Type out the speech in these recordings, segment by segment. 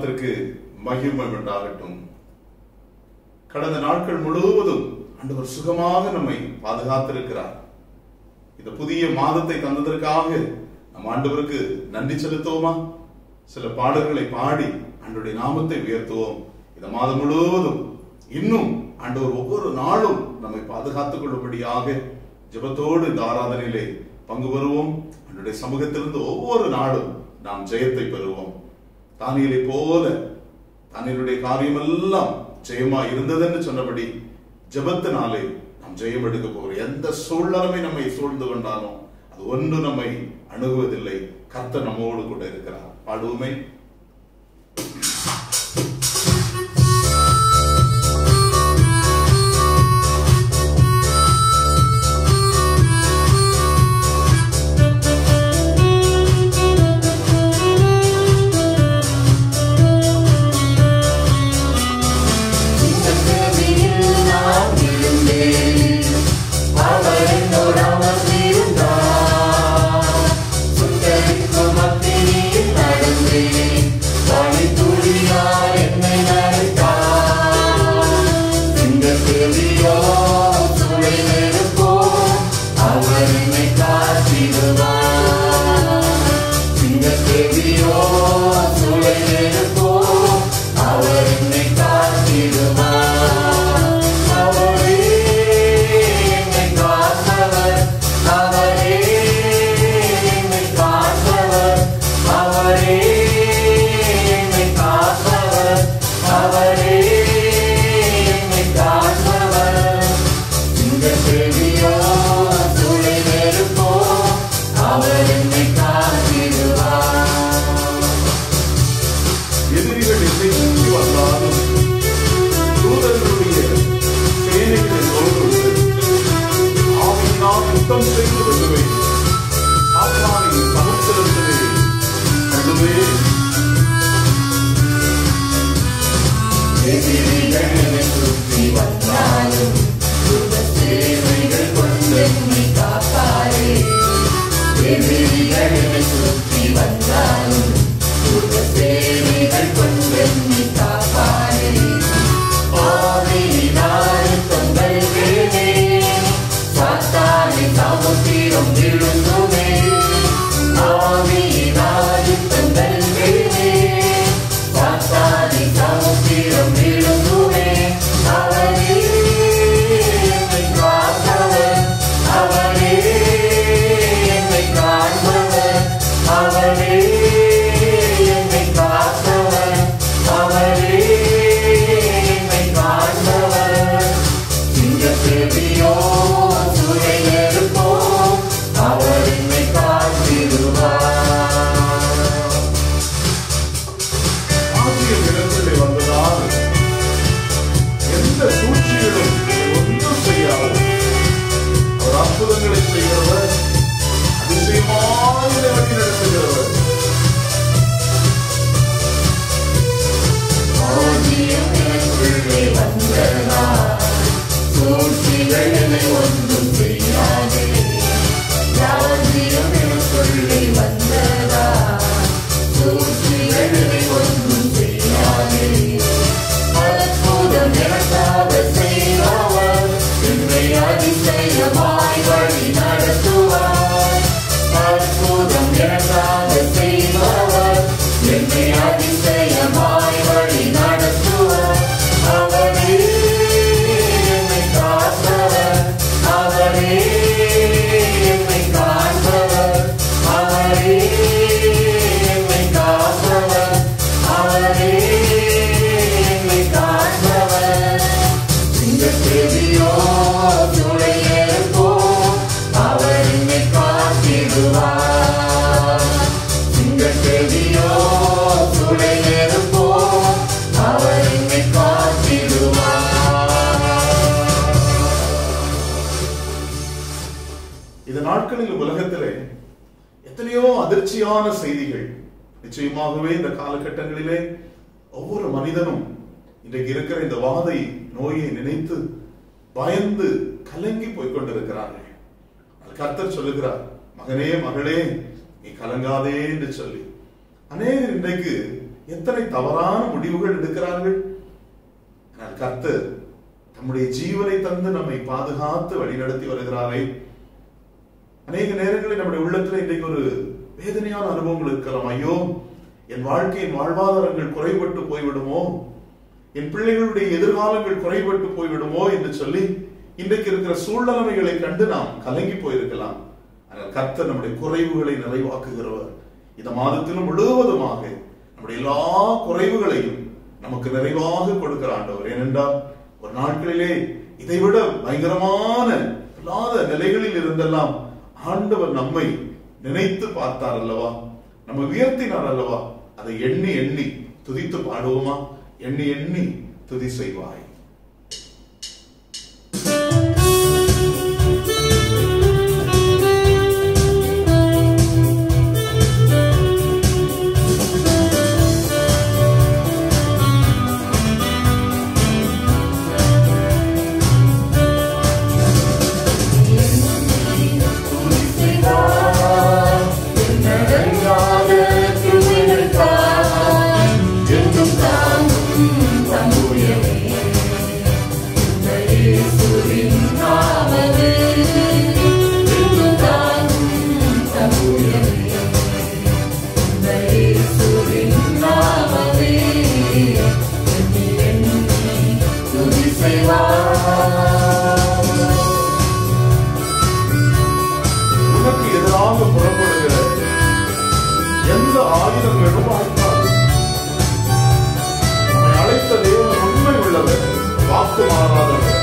நாமத்திற்கு மகிமை உண்டாகட்டும் கடந்த நாட்கள் முழுவதும் ஆண்டவர் சுகமாக நம்மை பாதுகாத்திருக்கிறார் இந்த புதிய மாதத்தை தந்ததற்காக நம் ஆண்டவருக்கு நன்றி செலுத்துவோமா சில பாடல்களை பாடி ஆண்டவருடைய நாமத்தை உயர்த்துவோம் இந்த மாதம் முழுவதும் இன்னும் ஆண்டவர் ஒவ்வொரு நாளும் நம்மை பாதுகாத்துக் கொள்ளும்படியாக ஜெபத்தோடு இந்த ஆராதனையிலே பங்கு பெறுவோம் ஆண்டவருடைய சமூகத்திலிருந்து ஒவ்வொரு நாளும் நாம் ஜெயத்தை பெறுவோம் தானியலை போல தானியலுடைய காரியமெல்லாம் ஜெயமா இருந்ததுன்னு சொன்னபடி ஜெபத்தினாலே நாம் ஜெயம் எடுக்க போகிறோம் எந்த சூழ்நிலைமை நம்மை சூழ்ந்து கொண்டாலும் அது ஒன்று நம்மை அணுகுவதில்லை கர்த்தர் நம்மோடு கூட இருக்கிறார் பாடுவோமே அவர் என்னை காத்திடுவார் அவரே என்னை காத்தவர் அவரே என்னை காத்தவர் அவரே என்னை காத்தவர் அவரே என்னை காத்தவர் இந்த செவியோ துளை நெருப்போ அவர் என்னை காத்திடுவார் எதிரிகள் என்னை சுற்றி வந்தாலும் தூதர்களுடைய சேனைகளை தோல்விட்டு ஆவியினால் யுத்தம் செய்து விடுவேன் ஆத்மாவை சமுத்திரத்திலே தள்ளுவேன் எதிரிகள் என்னை சுற்றி வந்தாலும் சுக சேவைகள் கொண்டு என்னை காப்பாரே எதிரிகள் என்னை சுற்றி வந்தாலும் சுக சேவைகள் கொண்டு என்னை காப்பாரே ஆவியினால் தொங்கல் வேலே சாத்தானை சமுத்திரம் விழுந்துமே ஆவியினால் தொங்கல் வேலே சாத்தானை சமுத்திரம் விழுந்துமே அவரே என்னை காத்தவர் அவரே என்னை காண்பவர் அவரே என்னை காத்தவர் அவரே என்னை காண்பவர் இந்த செவியோ துணை நெருப்போ அவர் என்னை காத்திடுவார் ஆகிய இடத்திலே வந்ததால் எந்த சூழ்ச்சிகளும் என்னை ஒன்றும் செய்யாது அவர் அற்புதங்களை செய்கிறவர் அதிசயமாக வழி நடத்துகிறவர் ஆதியம் எனக்குள்ளே வந்ததா சூழ்ச்சிகள் என்னை ஒன்றும் செய்யாதே ராஜ்யம் எனக்குள்ளே வந்ததா சூழ்ச்சிகள் என்னை ஒன்றும் செய்யாதே அற்புதம் எனக்காக செய்வார் என்னை அதிசயமாய் வழி நடத்துவார் அற்புதம் எனக்காக செய்வார் என்னை அதிசயமாய் வழி நடத்துவார் அவரே என்னை காத்தவர் அவரே என்னை காண்பவர் அவரே என்னை காத்தவர் அவரே என்னை காண்பவர் இந்த செவியோ துளை நெருப்போ அவர் என்னை காத்திடுவார் இந்த செவியோ துளை நெருப்போ அவர் என்னை காத்திடுவார் இந்த நாட்களில் உலகத்திலே எத்தனையோ அதிர்ச்சியான செய்திகள் நிச்சயமாகவே இந்த காலகட்டங்களிலே ஒவ்வொரு மனிதனும் இன்றைக்கு இருக்கிற இந்த வாதை நோயை நினைத்து பயந்து கலங்கி போய் கொண்டிருக்கிறார்கள் அது கர்த்தர் சொல்லுகிறார் மகனே மகளே நீ கலங்காதே என்று சொல்லி அநேகர் இன்றைக்கு எத்தனை தவறான முடிவுகள் எடுக்கிறார்கள் ஆனால் கர்த்தர் நம்முடைய ஜீவனை தந்து நம்மை பாதுகாத்து வழிநடத்தி வருகிறாரே அநேக நேரங்களில் நம்முடைய உள்ளத்துல இன்றைக்கு ஒரு வேதனையான அனுபவங்கள் இருக்கலாம் ஐயோ என் வாழ்க்கையின் வாழ்வாதாரங்கள் குறைபட்டு போய்விடுமோ என் பிள்ளைகளுடைய எதிர்காலங்கள் குறைபட்டு போய்விடுமோ என்று சொல்லி இன்றைக்கு இருக்கிற சூழ்நிலைமைகளை கண்டு நாம் கலங்கி போயிருக்கலாம் ஆனால் கர்த்தர் நம்முடைய குறைவுகளை நிறைவாக்குகிறவர் இந்த மாதத்திலும் முழுவதுமாக நம்முடைய எல்லா குறைவுகளையும் நமக்கு நிறைவாக கொடுக்கிற ஆண்டவர் ஏனென்றால் ஒரு நாட்களிலே இதைவிட பயங்கரமான இல்லாத நிலைகளில் இருந்தெல்லாம் ஆண்டவர் நம்மை நினைத்து பார்த்தார் அல்லவா நம்ம உயர்த்தினார் அல்லவா அதை எண்ணி எண்ணி துதித்து பாடுவோமா எண்ணி எண்ணி துதி செய்வாய் உனக்கு எதிராக புறப்படுகிற எந்த ஆயுதங்களும் வாய்ப்பாது நம்மை அழைத்த தேவன் உண்மை உள்ளவர் வாக்கு மாறாதவர்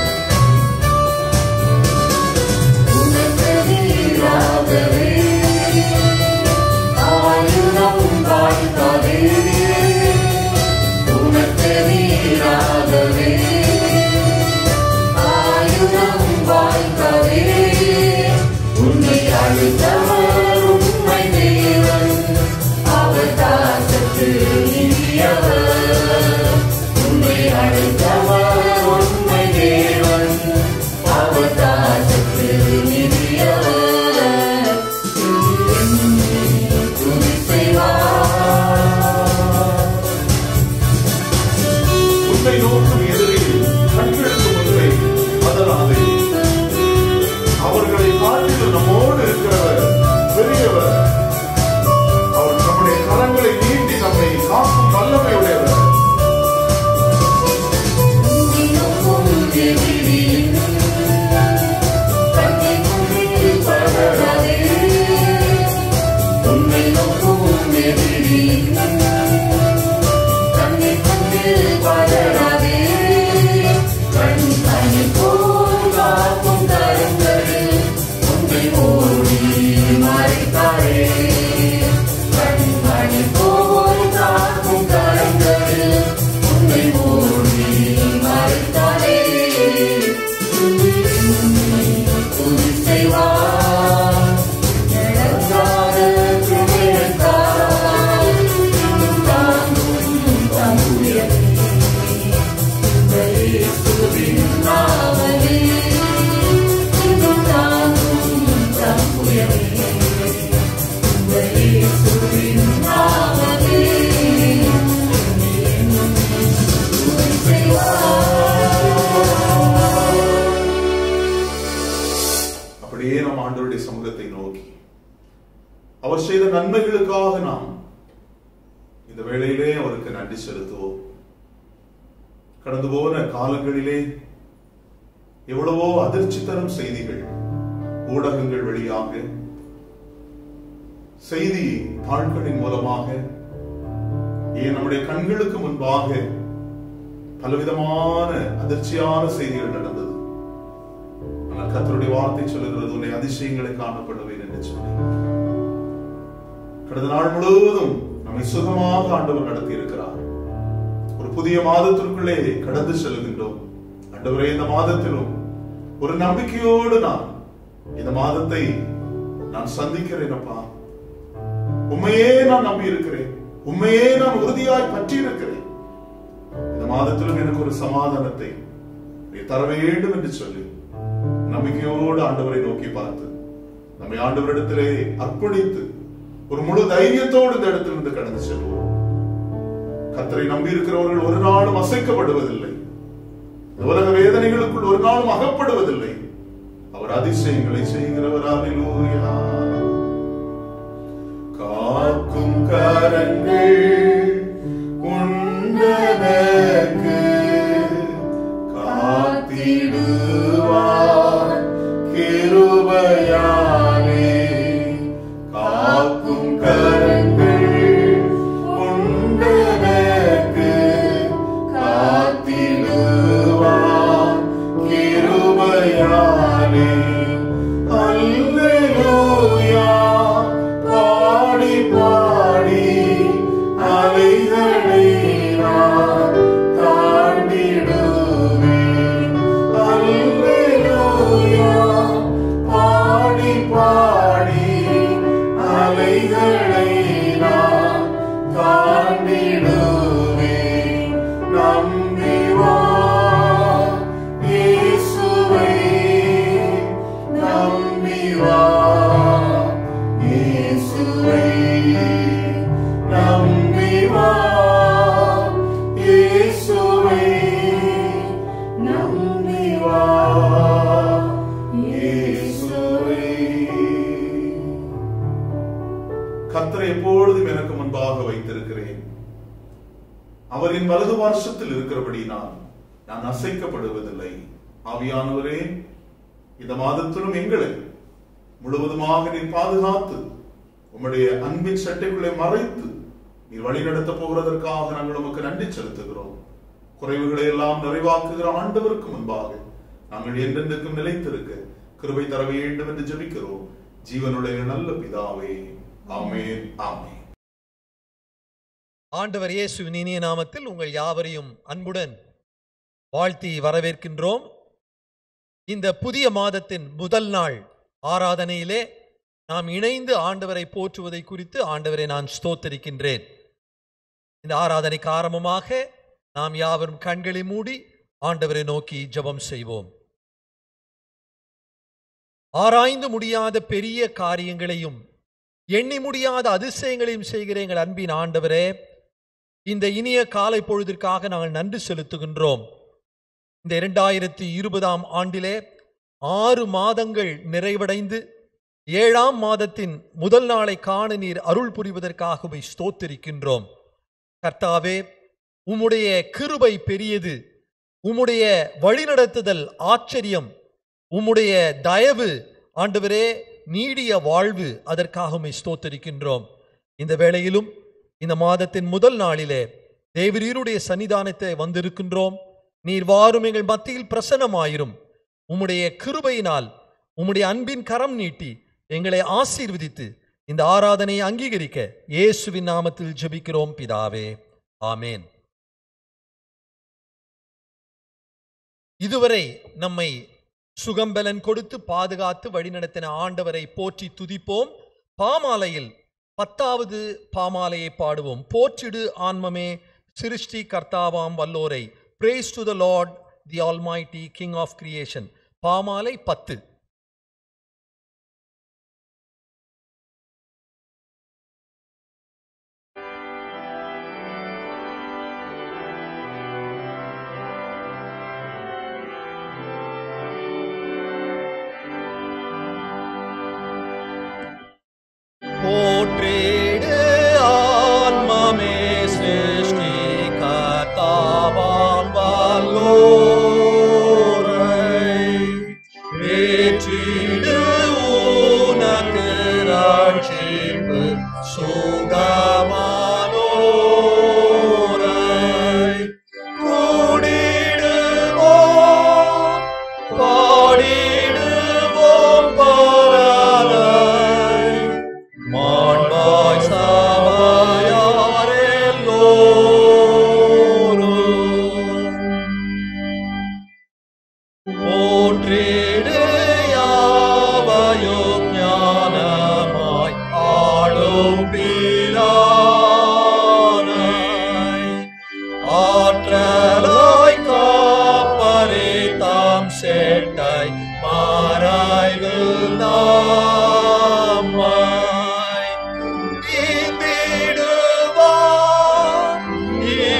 அழுத்தவர் உண்மை தேவன் அவர் தாசத்தில் இனியவர் உண்மை அழுத்தவர் உண்மை தேவன் அவர் தாசத்தில் இனியவர் துதி செய்வார் உன்னை நோக்கும் எதிரில் கண்களுக்கு முன்பே பதறாதே அவர்களை காட்டிலும் நம்மோடு இருக்கிறவர் பெரியவர் அவர் நம்முடைய கரங்களை நீட்டி நம்மை காக்கும் வல்லமை உடையவர் கண்மணி போல் காக்கும் கரங்களில் உன்னை மூடி மறைத்தாரே துதி செய்வார் நடக்காத கிருபையைத்தார் தாங்கும் தம்புயமே இயேசுவின் நாமமே இன்னும் தாங்கும் தம்புயமே இயேசுவின் நாமமே துதி செய்வார் அப்படியே நாம் ஆண்டவருடைய சமூகத்தை நோக்கி அவர் செய்த நன்மைகளுக்காக நாம் இந்த வேளையிலே அவருக்கு நன்றி செலுத்துவோம் கடந்து போன காலங்களிலே எவ்வளவோ அதிர்ச்சி தரும் செய்திகள் ஊடகங்கள் வழியாக செய்தி தாள்களின் மூலமாக ஏன் நம்முடைய கண்களுக்கு முன்பாக பலவிதமான அதிர்ச்சியான செய்திகள் நடந்தது ஆனால் கர்த்தருடைய வார்த்தை சொல்லுகிறது உன்னை அதிசயங்களை காணப்படுவேன் என்று சொல்லி கடந்த நாள் முழுவதும் நம்மை சுகமாக ஆண்டவர் நடத்தி இருக்கிறார் ஒரு புதிய மாதத்திற்குள்ளே கடந்து செல்கின்றோம் ஆண்டவரே இந்த மாதத்திலும் ஒரு நம்பிக்கையோடு நான் இந்த மாதத்தை நான் சந்திக்கிறேன் அப்பா உண்மையே நான் நம்பி இருக்கிறேன் உண்மையே நான் உறுதியாய் பற்றி இருக்கிறேன் இந்த மாதத்திலும் எனக்கு ஒரு சமாதானத்தை நீ தர வேண்டும் என்று சொல்லி நம்பிக்கையோடு ஆண்டவரை நோக்கி பார்த்து நம்மை ஆண்டவரிடத்திலே அர்ப்பணித்து ஒரு முழு தைரியத்தோடு இந்த இடத்திலிருந்து கடந்து செல்வோம் கத்தரை நம்பி இருக்கிறவர்கள் ஒரு நாளும் அசைக்கப்படுவதில்லை இந்த உலக வேதனைகளுக்குள் ஒரு நாளும் அகப்படுவதில்லை அவர் அதிசயங்களை செய்கிறவர் அல்லேலூயா காக்கும் கரங்கள் உண்டனக்கு காத்திடுவார் கிருபையாலே காக்கும் கரங்கள் உண்டனக்கு காத்திடுவார் கிருபையாலே அல்லேலூயா பாடி பாடி அலைகளை நான் தாண்டிடுவேன் அல்லேலூயா பாடி பாடி அலைகளை நான் தாண்டிடுவேன் நம்பி வா இயேசுவை நம்பி வா இயேசுவை நம்பி வா இயேசுவை நம்பி வா இயேசுவை கர்த்தரை எப்பொழுதும் எனக்கு முன்பாக வைத்திருக்கிறேன் அவரின் வலது பார்சத்தில் இருக்கிறபடி நான் நான் அசைக்கப்படுவதில்லை ஆவியானவரே இந்த மாதத்திலும் எங்களை முழுவதுமாக நீர் பாதுகாத்து உம்முடைய அன்பின் சட்டைக்குள்ளே மறைத்து நீர் வழி நடத்த போகிறதற்காக நாங்கள் உமக்கு நன்றி செலுத்துகிறோம் குறைவுகளை எல்லாம் நிறைவாக்குகிற ஆண்டவருக்கு முன்பாக நாங்கள் என்றென்றைக்கும் நிலைத்திருக்க கிருபை தர வேண்டும் என்று ஜெபிக்கிறோம் ஜீவனுடைய நல்ல பிதாவே ஆமென் ஆமென் ஆண்டவர் இயேசுவின் இனிய நாமத்தில் உங்கள் யாவரையும் அன்புடன் வாழ்த்தி வரவேற்கின்றோம் இந்த புதிய மாதத்தின் முதல் நாள் ஆராதனையிலே நாம் இணைந்து ஆண்டவரை போற்றுவதை குறித்து ஆண்டவரை நான் ஸ்தோத்தரிக்கின்றேன் இந்த ஆராதனைக்கு ஆரம்பமாக நாம் யாவரும் கண்களை மூடி ஆண்டவரை நோக்கி ஜெபம் செய்வோம் ஆராய்ந்து முடியாத பெரிய காரியங்களையும் எண்ணி முடியாத அதிசயங்களையும் செய்கிற எங்கள் அன்பின் ஆண்டவரே இந்த இனிய காலை பொழுதிற்காக நாங்கள் நன்றி செலுத்துகின்றோம் இந்த இரண்டாயிரத்தி இருபதாம் ஆண்டிலே ஆறு மாதங்கள் நிறைவடைந்து ஏழாம் மாதத்தின் முதல் நாளை காண நீர் அருள் புரிவதற்காகவே ஸ்தோத்திரிக்கின்றோம் கர்த்தாவே உம்முடைய கிருபை பெரியது உம்முடைய வழிநடத்துதல் ஆச்சரியம் உம்முடைய தயவு ஆண்டவரே நீடிய வாழ்வு அதற்காக உம்மை ஸ்தோத்தரிக்கின்றோம் இந்த வேளையிலும் இந்த மாதத்தின் முதல் நாளிலே தேவரீருடைய சன்னிதானத்தை வந்திருக்கின்றோம் நீர் வாரும் எங்கள் மத்தியில் பிரசன்னமாயிரும் உம்முடைய கிருபையினால் உம்முடைய அன்பின் கரம் நீட்டி எங்களை ஆசீர்வதித்து இந்த ஆராதனையை அங்கீகரிக்க இயேசுவின் நாமத்தில் ஜெபிக்கிறோம் பிதாவே ஆமேன் இதுவரை நம்மை சுகம்பலன் கொடுத்து பாதுகாத்து வழிநடத்தின ஆண்டவரை போற்றி துதிப்போம் பாமாலையில் பத்தாவது பாமாலையை பாடுவோம் போற்றிடு ஆன்மமே சிருஷ்டி கர்த்தாவாம் வல்லோரை praise to the lord the almighty king of creation பாமாலை பத்து போற்றேடு ஆன்மமே சிருஷ்டி கர்த்தாவாம் வல்லோரை ஏற்றிடு உனக்கு ரட்சிப்பு சுகமானோரை கூடிடுவோம் பாடிடுவோம் பாரலை மாண்பாய் சபையாரெல்லோரும் போற்றிடு யாவையும் ஞானமாய் ஆளும் பிரானை ஆற்றலாய் காப்பரே தாம் சேட்டை மாறாய்கள் நாமாய் ஈந்திடுவார்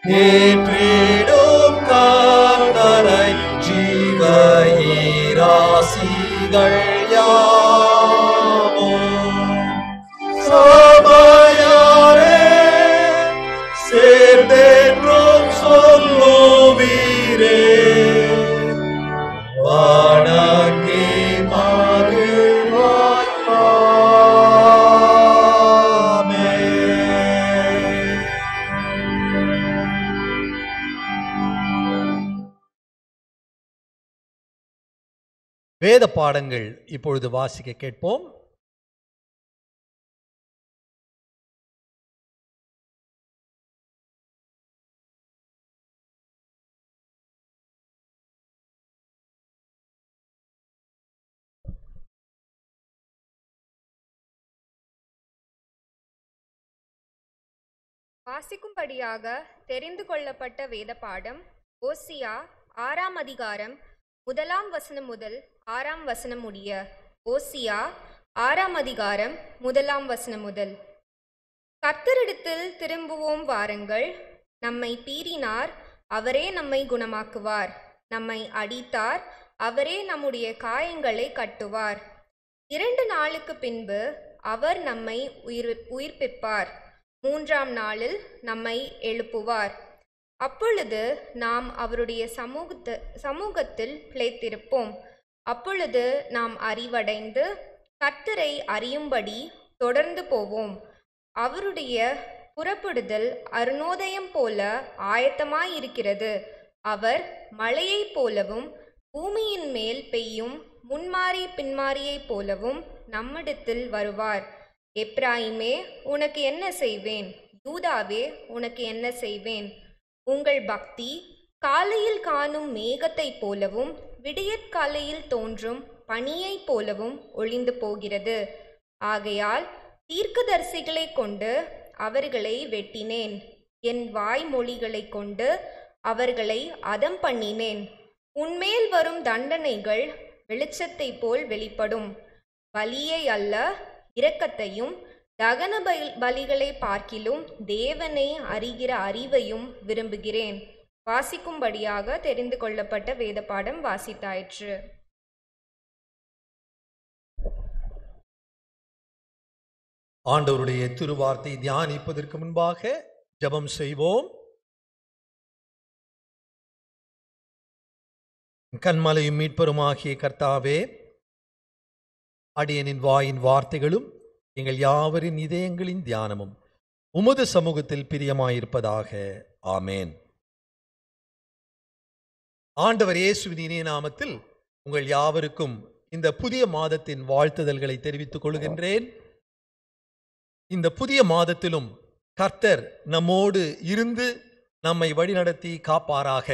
ஏற்றிடும் காந்தரை ஜீவ ஈராசிகள் யாவும் சபையாரே சேர்ந்தென்றும் சொல்லுவீரே வணங்கி மாறுவாயாமே வேத பாடங்கள் இப்பொழுது வாசிக்க கேட்போம் வாசிக்கும்படியாக தெரிந்து கொள்ளப்பட்ட வேத பாடம் ஓசியா ஆறாம் அதிகாரம் முதலாம் வசனம் முதல் ஆறாம் வசனம் முடிய ஓசியா ஆறாம் அதிகாரம் முதலாம் வசனம் முதல் கர்த்தரிடத்தில் திரும்புவோம் வாருங்கள் நம்மை பீறினார் அவரே நம்மை குணமாக்குவார் நம்மை அடித்தார் அவரே நம்முடைய காயங்களை கட்டுவார் இரண்டு நாளுக்கு பின்பு அவர் நம்மை உயிர் உயிர்ப்பிப்பார் மூன்றாம் நாளில் நம்மை எழுப்புவார் அப்பொழுது நாம் அவருடைய சமூகத்து சமூகத்தில் பிழைத்திருப்போம் அப்பொழுது நாம் அறிவடைந்து கர்த்தரை அறியும்படி தொடர்ந்து போவோம் அவருடைய புறப்படுதல் அருணோதயம் போல ஆயத்தமாயிருக்கிறது அவர் மழையைப் போலவும் பூமியின் மேல் பெய்யும் முன்மாறி பின்மாறியைப் போலவும் நம்மிடத்தில் வருவார் எப்ராயிமே உனக்கு என்ன செய்வேன் யூதாவே உனக்கு என்ன செய்வேன் உங்கள் பக்தி காலையில் காணும் மேகத்தைப் போலவும் விடியற்காலையில் தோன்றும் பனியைப் போலவும் ஒளிந்து போகிறது ஆகையால் தீர்க்கதரிசிகளைக் கொண்டு அவர்களை வெட்டினேன் என் வாய்மொழிகளைக் கொண்டு அவர்களை அதம் பண்ணினேன் உன்மேல் வரும் தண்டனைகள் வெளிச்சத்தைப் போல் வெளிப்படும் பலியை அல்ல இரக்கத்தையும் தகன பலி பலிகளை பார்க்கிலும் தேவனை அறிகிற அறிவையும் விரும்புகிறேன் வாசிக்கும்படியாக தெரிந்து கொள்ளப்பட்ட வேத பாடம் வாசித்தாயிற்று ஆண்டவருடைய திருவார்த்தை தியானிப்பதற்கு முன்பாக ஜெபம் செய்வோம் கண்மலையும் மீட்பருமாகிய கர்த்தாவே அடியனின் வாயின் வார்த்தைகளும் எங்கள் யாவரின் இதயங்களின் தியானமும் உமது சமூகத்தில் பிரியமாயிருப்பதாக ஆமேன் ஆண்டவர் இயேசுவின் இனிய நாமத்தில் உங்கள் யாவருக்கும் இந்த புதிய மாதத்தின் வாழ்த்துதல்களை தெரிவித்துக் கொள்கின்றேன் இந்த புதிய மாதத்திலும் கர்த்தர் நம்மோடு இருந்து நம்மை வழிநடத்தி காப்பாராக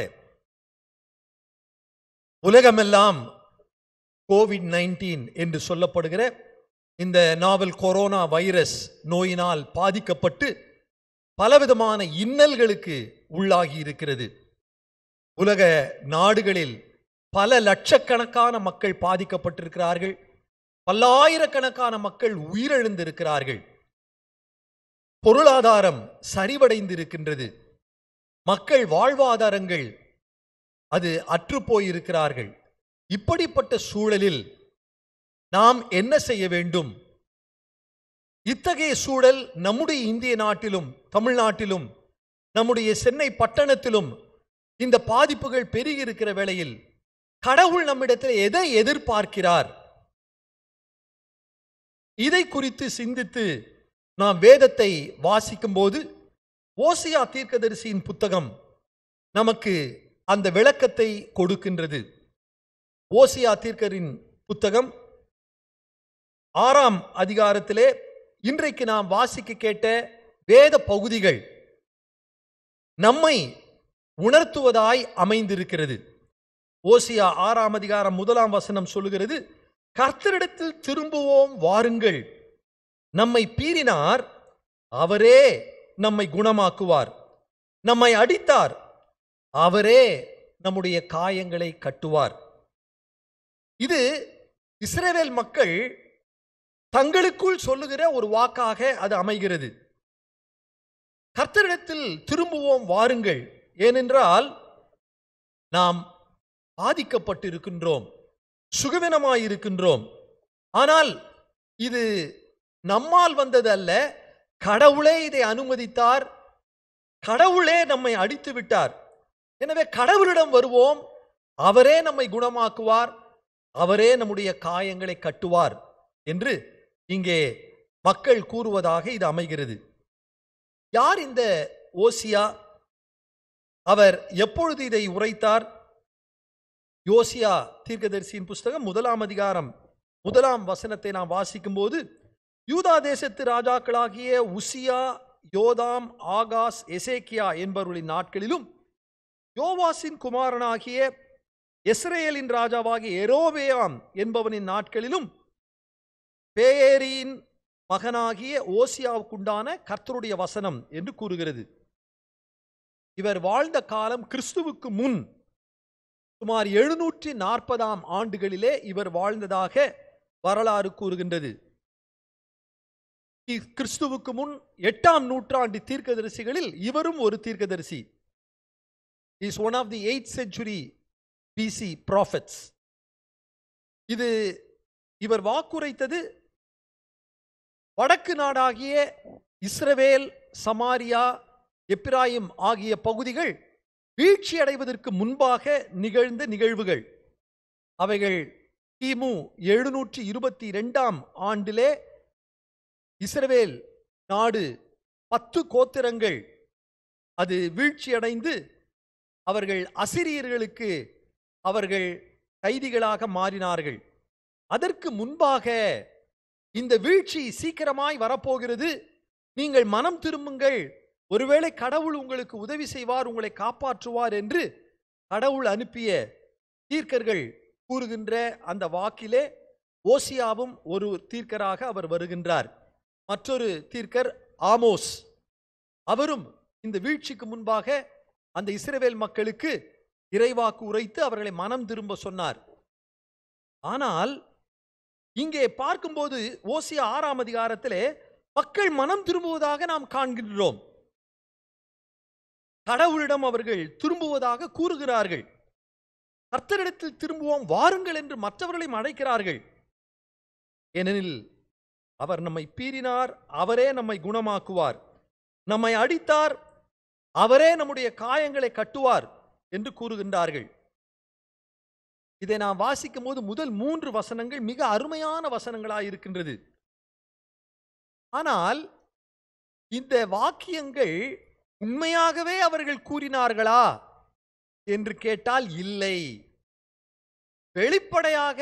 உலகமெல்லாம் கோவிட் நைன்டீன் என்று சொல்லப்படுகிற இந்த நாவல் கொரோனா வைரஸ் நோயினால் பாதிக்கப்பட்டு பலவிதமான இன்னல்களுக்கு உள்ளாகி இருக்கிறது உலக நாடுகளில் பல லட்சக்கணக்கான மக்கள் பாதிக்கப்பட்டிருக்கிறார்கள் பல்லாயிரக்கணக்கான மக்கள் உயிரிழந்திருக்கிறார்கள் பொருளாதாரம் சரிவடைந்திருக்கின்றது மக்கள் வாழ்வாதாரங்கள் அது அற்றுப்போயிருக்கிறார்கள் இப்படிப்பட்ட சூழலில் நாம் என்ன செய்ய வேண்டும் இத்தகைய சூழல் நம்முடைய இந்திய நாட்டிலும் தமிழ்நாட்டிலும் நம்முடைய சென்னை பட்டணத்திலும் இந்த பாதிப்புகள் பெருகி இருக்கிற வேளையில் கடவுள் நம்மிடத்தில் எதை எதிர்பார்க்கிறார் இதை குறித்து சிந்தித்து நாம் வேதத்தை வாசிக்கும்போது ஓசியா தீர்க்கதரிசியின் புத்தகம் நமக்கு அந்த விளக்கத்தை கொடுக்கின்றது ஓசியா தீர்க்கரின் புத்தகம் ஆறாம் அதிகாரத்திலே இன்றைக்கு நாம் வாசிக்க கேட்ட வேத பகுதிகள் நம்மை உணர்த்துவதாய் அமைந்திருக்கிறது ஓசியா ஆறாம் அதிகாரம் முதலாம் வசனம் சொல்லுகிறது கர்த்தரிடத்தில் திரும்புவோம் வாருங்கள் நம்மை பீறினார் அவரே நம்மை குணமாக்குவார் நம்மை அடித்தார் அவரே நம்முடைய காயங்களை கட்டுவார் இது இஸ்ரவேல் மக்கள் தங்களுக்குள் சொல்லுகிற ஒரு வாக்காக அது அமைகிறது கர்த்தரிடத்தில் திரும்புவோம் வாருங்கள் ஏனென்றால் நாம் பாதிக்கப்பட்டிருக்கின்றோம் சுகவீனமாயிருக்கின்றோம் ஆனால் இது நம்மால் வந்தது அல்ல கடவுளே இதை அனுமதித்தார் கடவுளே நம்மை அடித்து விட்டார் எனவே கடவுளிடம் வருவோம் அவரே நம்மை குணமாக்குவார் அவரே நம்முடைய காயங்களை கட்டுவார் என்று இங்கே மக்கள் கூறுவதாக இது அமைகிறது யார் இந்த ஓசியா அவர் எப்பொழுது இதை உரைத்தார் யோசியா தீர்க்கதரிசியின் புஸ்தகம் முதலாம் அதிகாரம் முதலாம் வசனத்தை நாம் வாசிக்கும்போது யூதா தேசத்து ராஜாக்களாகிய உசியா யோதாம் ஆகாஸ் எசேக்கியா என்பவர்களின் நாட்களிலும் யோவாசின் குமாரனாகிய எஸ்ரேலின் ராஜாவாகிய எரோபேயாம் என்பவனின் நாட்களிலும் பேயேரியின் மகனாகிய ஓசியாவுக்குண்டான கர்த்தருடைய வசனம் என்று கூறுகிறது இவர் வாழ்ந்த காலம் கிறிஸ்துவுக்கு முன் சுமார் எழுநூற்றி நாற்பதாம் ஆண்டுகளிலே இவர் வாழ்ந்ததாக வரலாறு கூறுகின்றது இ- கிறிஸ்துவுக்கு முன் எட்டாம் நூற்றாண்டு தீர்க்கதரிசிகளில் இவரும் ஒரு தீர்க்கதரிசி is one of the eight century BC prophets இது இவர் வாக்குரைத்தது வடக்கு நாடாகிய இஸ்ரவேல் சமாரியா எப்பிராயிம் ஆகிய பகுதிகள் வீழ்ச்சி அடைவதற்கு முன்பாக நிகழ்ந்த நிகழ்வுகள் அவைகள் கிமு எழுநூற்றி இருபத்தி இரண்டாம் ஆண்டிலே இஸ்ரவேல் நாடு பத்து கோத்திரங்கள் அது வீழ்ச்சியடைந்து அவர்கள் அசிரியர்களுக்கு அவர்கள் கைதிகளாக மாறினார்கள் அதற்கு முன்பாக இந்த வீழ்ச்சி சீக்கிரமாய் வரப்போகிறது நீங்கள் மனம் திரும்புங்கள் ஒருவேளை கடவுள் உங்களுக்கு உதவி செய்வார் உங்களை காப்பாற்றுவார் என்று கடவுள் அனுப்பிய தீர்க்கர்கள் கூறுகின்ற அந்த வாக்கிலே ஓசியாவும் ஒரு தீர்க்கராக அவர் வருகின்றார் மற்றொரு தீர்க்கர் ஆமோஸ் அவரும் இந்த வீழ்ச்சிக்கு முன்பாக அந்த இஸ்ரவேல் மக்களுக்கு இறைவாக்கு உரைத்து அவர்களை மனம் திரும்ப சொன்னார் ஆனால் இங்கே பார்க்கும்போது ஓசியா ஆறாம் அதிகாரத்திலே மக்கள் மனம் திரும்புவதாக நாம் காண்கின்றோம் கடவுளிடம் அவர்கள் திரும்புவதாக கூறுகிறார்கள் கர்த்தரிடத்தில் திரும்புவோம் வாருங்கள் என்று மற்றவர்களையும் அழைக்கிறார்கள் ஏனெனில் அவர் நம்மை பீறினார் அவரே நம்மை குணமாக்குவார் நம்மை அடித்தார் அவரே நம்முடைய காயங்களை கட்டுவார் என்று கூறுகின்றார்கள் இதை நாம் வாசிக்கும் போது முதல் மூன்று வசனங்கள் மிக அருமையான வசனங்களாய் இருக்கின்றது ஆனால் இந்த வாக்கியங்கள் உண்மையாகவே அவர்கள் கூறினார்களா என்று கேட்டால் இல்லை வெளிப்படையாக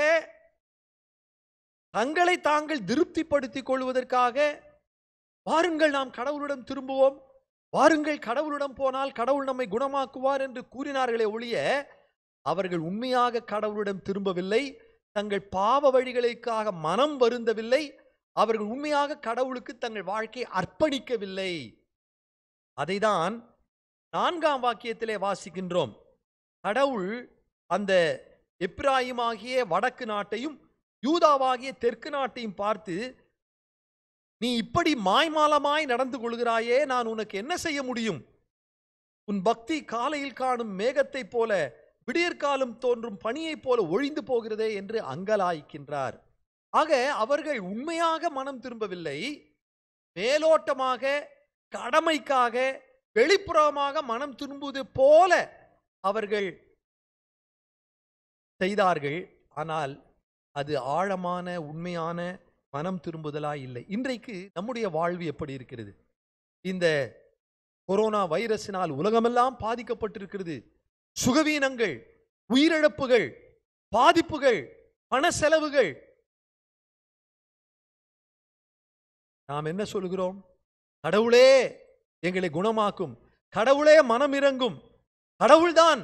தங்களை தாங்கள் திருப்திப்படுத்திக் கொள்வதற்காக வாருங்கள் நாம் கடவுளிடம் திரும்புவோம் வாருங்கள் கடவுளிடம் போனால் கடவுள் நம்மை குணமாக்குவார் என்று கூறினார்களே ஒழிய அவர்கள் உண்மையாக கடவுளிடம் திரும்பவில்லை தங்கள் பாவ வழிகளுக்காக மனம் வருந்தவில்லை அவர்கள் உண்மையாக கடவுளுக்கு தங்கள் வாழ்க்கையை அர்ப்பணிக்கவில்லை அதைதான் நான்காம் வாக்கியத்திலே வாசிக்கின்றோம் கடவுள் அந்த எப்ராயிமாகிய வடக்கு நாட்டையும் யூதாவாகிய தெற்கு நாட்டையும் பார்த்து நீ இப்படி மாய்மாலமாய் நடந்து கொள்கிறாயே நான் உனக்கு என்ன செய்ய முடியும் உன் பக்தி காலையில் காணும் மேகத்தைப் போல விடியற்காலம் தோன்றும் பனியைப் போல ஒழிந்து போகிறதே என்று அங்கலாய்க்கின்றார் ஆக அவர்கள் உண்மையாக மனம் திரும்பவில்லை மேலோட்டமாக கடமைக்காக வெளிப்புறமாக மனம் திரும்புவது போல அவர்கள் செய்தார்கள் ஆனால் அது ஆழமான உண்மையான மனம் திரும்புதலாய் இல்லை இன்றைக்கு நம்முடைய வாழ்வு எப்படி இருக்கிறது இந்த கொரோனா வைரஸினால் உலகமெல்லாம் பாதிக்கப்பட்டிருக்கிறது சுகவீனங்கள் உயிரிழப்புகள் பாதிப்புகள் பண செலவுகள் நாம் என்ன சொல்கிறோம் கடவுளே எங்களை குணமாக்கும் கடவுளே மனம் இறங்கும் கடவுள்தான்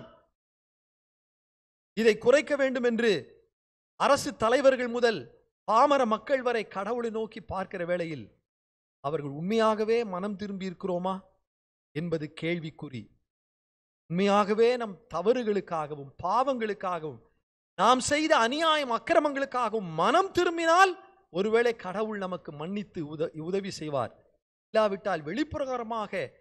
இதை குறைக்க வேண்டும் என்று அரசு தலைவர்கள் முதல் பாமர மக்கள் வரை கடவுளை நோக்கி பார்க்கிற வேளையில் அவர்கள் உண்மையாகவே மனம் திரும்பி இருக்கிறோமா என்பது கேள்விக்குறி உண்மையாகவே நம் தவறுகளுக்காகவும் பாவங்களுக்காகவும் நாம் செய்த அநியாயம் அக்கிரமங்களுக்காகவும் மனம் திரும்பினால் ஒருவேளை கடவுள் நமக்கு மன்னித்து உத உதவி செய்வார் இல்லாவிட்டால் வெளிப்பிரகாரமாக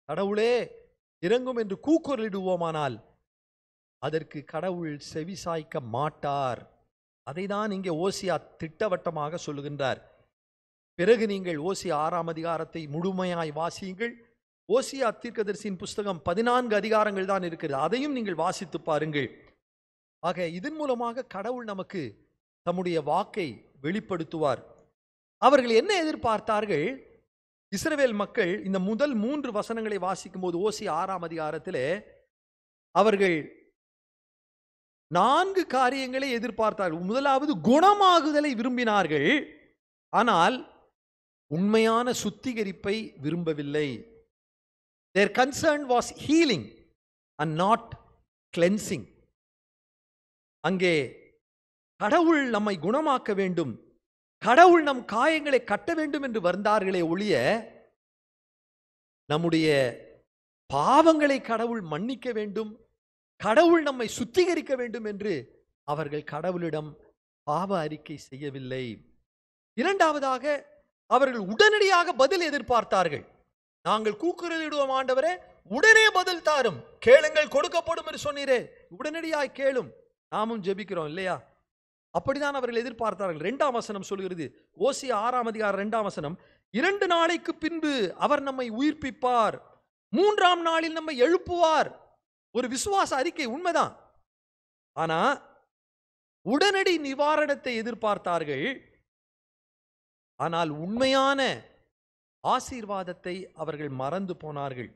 கடவுளே இறங்கும் என்று கூக்குரலிடுவோமானால் அதற்கு கடவுள் செவிசாய்க்க மாட்டார் அதைதான் இங்கே ஓசியா திட்டவட்டமாக சொல்லுகின்றார் பிறகு நீங்கள் ஓசியா ஆறாம் அதிகாரத்தை முழுமையாய் வாசியுங்கள் ஓசியா தீர்க்கதரிசியின் புஸ்தகம் பதினான்கு அதிகாரங்கள் தான் இருக்கிறது அதையும் நீங்கள் வாசித்து பாருங்கள் ஆக இதன் மூலமாக கடவுள் நமக்கு தம்முடைய வாக்கை வெளிப்படுத்துவார் அவர்கள் என்ன எதிர்பார்த்தார்கள் இஸ்ரவேல் மக்கள் இந்த முதல் மூன்று வசனங்களை வாசிக்கும் போது ஓசி ஆறாம் அதிகாரத்திலே அவர்கள் நான்கு காரியங்களை எதிர்பார்த்தார்கள் முதலாவது குணமாகுதலை விரும்பினார்கள் ஆனால் உண்மையான சுத்திகரிப்பை விரும்பவில்லை their concern was healing and not cleansing அங்கே கடவுள் நம்மை குணமாக்க வேண்டும் கடவுள் நம் காயங்களை கட்ட வேண்டும் என்று வந்தார்களே ஒழிய நம்முடைய பாவங்களை கடவுள் மன்னிக்க வேண்டும் கடவுள் நம்மை சுத்திகரிக்க வேண்டும் என்று அவர்கள் கடவுளிடம் பாவ அறிக்கை செய்யவில்லை இரண்டாவதாக அவர்கள் உடனடியாக பதில் எதிர்பார்த்தார்கள் நாங்கள் கூக்குரலிடுவோம் ஆண்டவரே உடனே பதில் தாரும் கேளுங்கள் கொடுக்கப்படும் என்று சொன்னீரே உடனடியாய் கேளும் நாமும் ஜெபிக்கிறோம் இல்லையா அப்படிதான் அவர்கள் எதிர்பார்த்தார்கள் இரண்டாம் வசனம் சொல்கிறது ஓசி ஆறாம் அதிகாரம் இரண்டாம் வசனம் இரண்டு நாளைக்கு பின்பு அவர் நம்மை உயிர்ப்பிப்பார் மூன்றாம் நாளில் நம்மை எழுப்புவார் ஒரு விசுவாச அறிக்கை உண்மைதான் ஆனா உடனடி நிவாரணத்தை எதிர்பார்த்தார்கள் ஆனால் உண்மையான ஆசீர்வாதத்தை அவர்கள் மறந்து போனார்கள்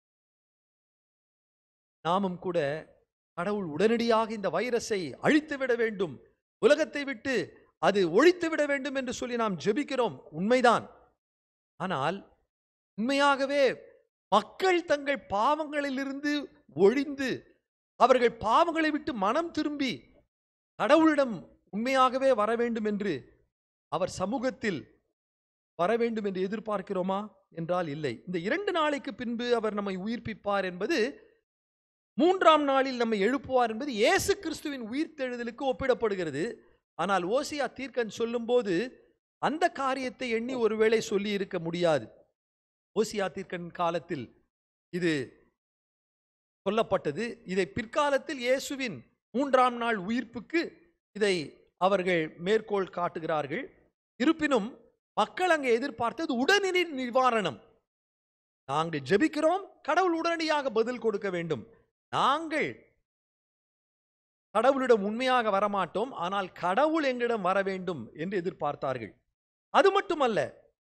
நாமும் கூட கடவுள் உடனடியாக இந்த வைரஸை அழித்து விட வேண்டும் உலகத்தை விட்டு அது ஒழித்து விட வேண்டும் என்று சொல்லி நாம் ஜெபிக்கிறோம் உண்மைதான் ஆனால் உண்மையாகவே மக்கள் தங்கள் பாவங்களிலிருந்து ஒழிந்து அவர்கள் பாவங்களை விட்டு மனம் திரும்பி கடவுளிடம் உண்மையாகவே வர வேண்டும் என்று அவர் சமூகத்தில் வர வேண்டும் என்று எதிர்பார்க்கிறோமா என்றால் இல்லை இந்த இரண்டு நாளைக்கு பின்பு அவர் நம்மை உயிர்ப்பிப்பார் என்பது மூன்றாம் நாளில் நம்மை எழுப்புவார் என்பது இயேசு கிறிஸ்துவின் உயிர்த்தெழுதலுக்கு ஒப்பிடப்படுகிறது ஆனால் ஓசியா தீர்க்கன் சொல்லும்போது அந்த காரியத்தை எண்ணி ஒருவேளை சொல்லி இருக்க முடியாது ஓசியா தீர்க்கன் காலத்தில் இது சொல்லப்பட்டது இதை பிற்காலத்தில் இயேசுவின் மூன்றாம் நாள் உயிர்ப்புக்கு இதை அவர்கள் மேற்கோள் காட்டுகிறார்கள் இருப்பினும் மக்கள் அங்கே எதிர்பார்த்தது உடனடி நிவாரணம் நாங்கள் ஜெபிக்கிறோம் கடவுள் உடனடியாக பதில் கொடுக்க வேண்டும் நாங்கள் கடவுளிடம் உண்மையாக வரமாட்டோம் ஆனால் கடவுள் எங்களிடம் வர வேண்டும் என்று எதிர்பார்த்தார்கள் அது மட்டுமல்ல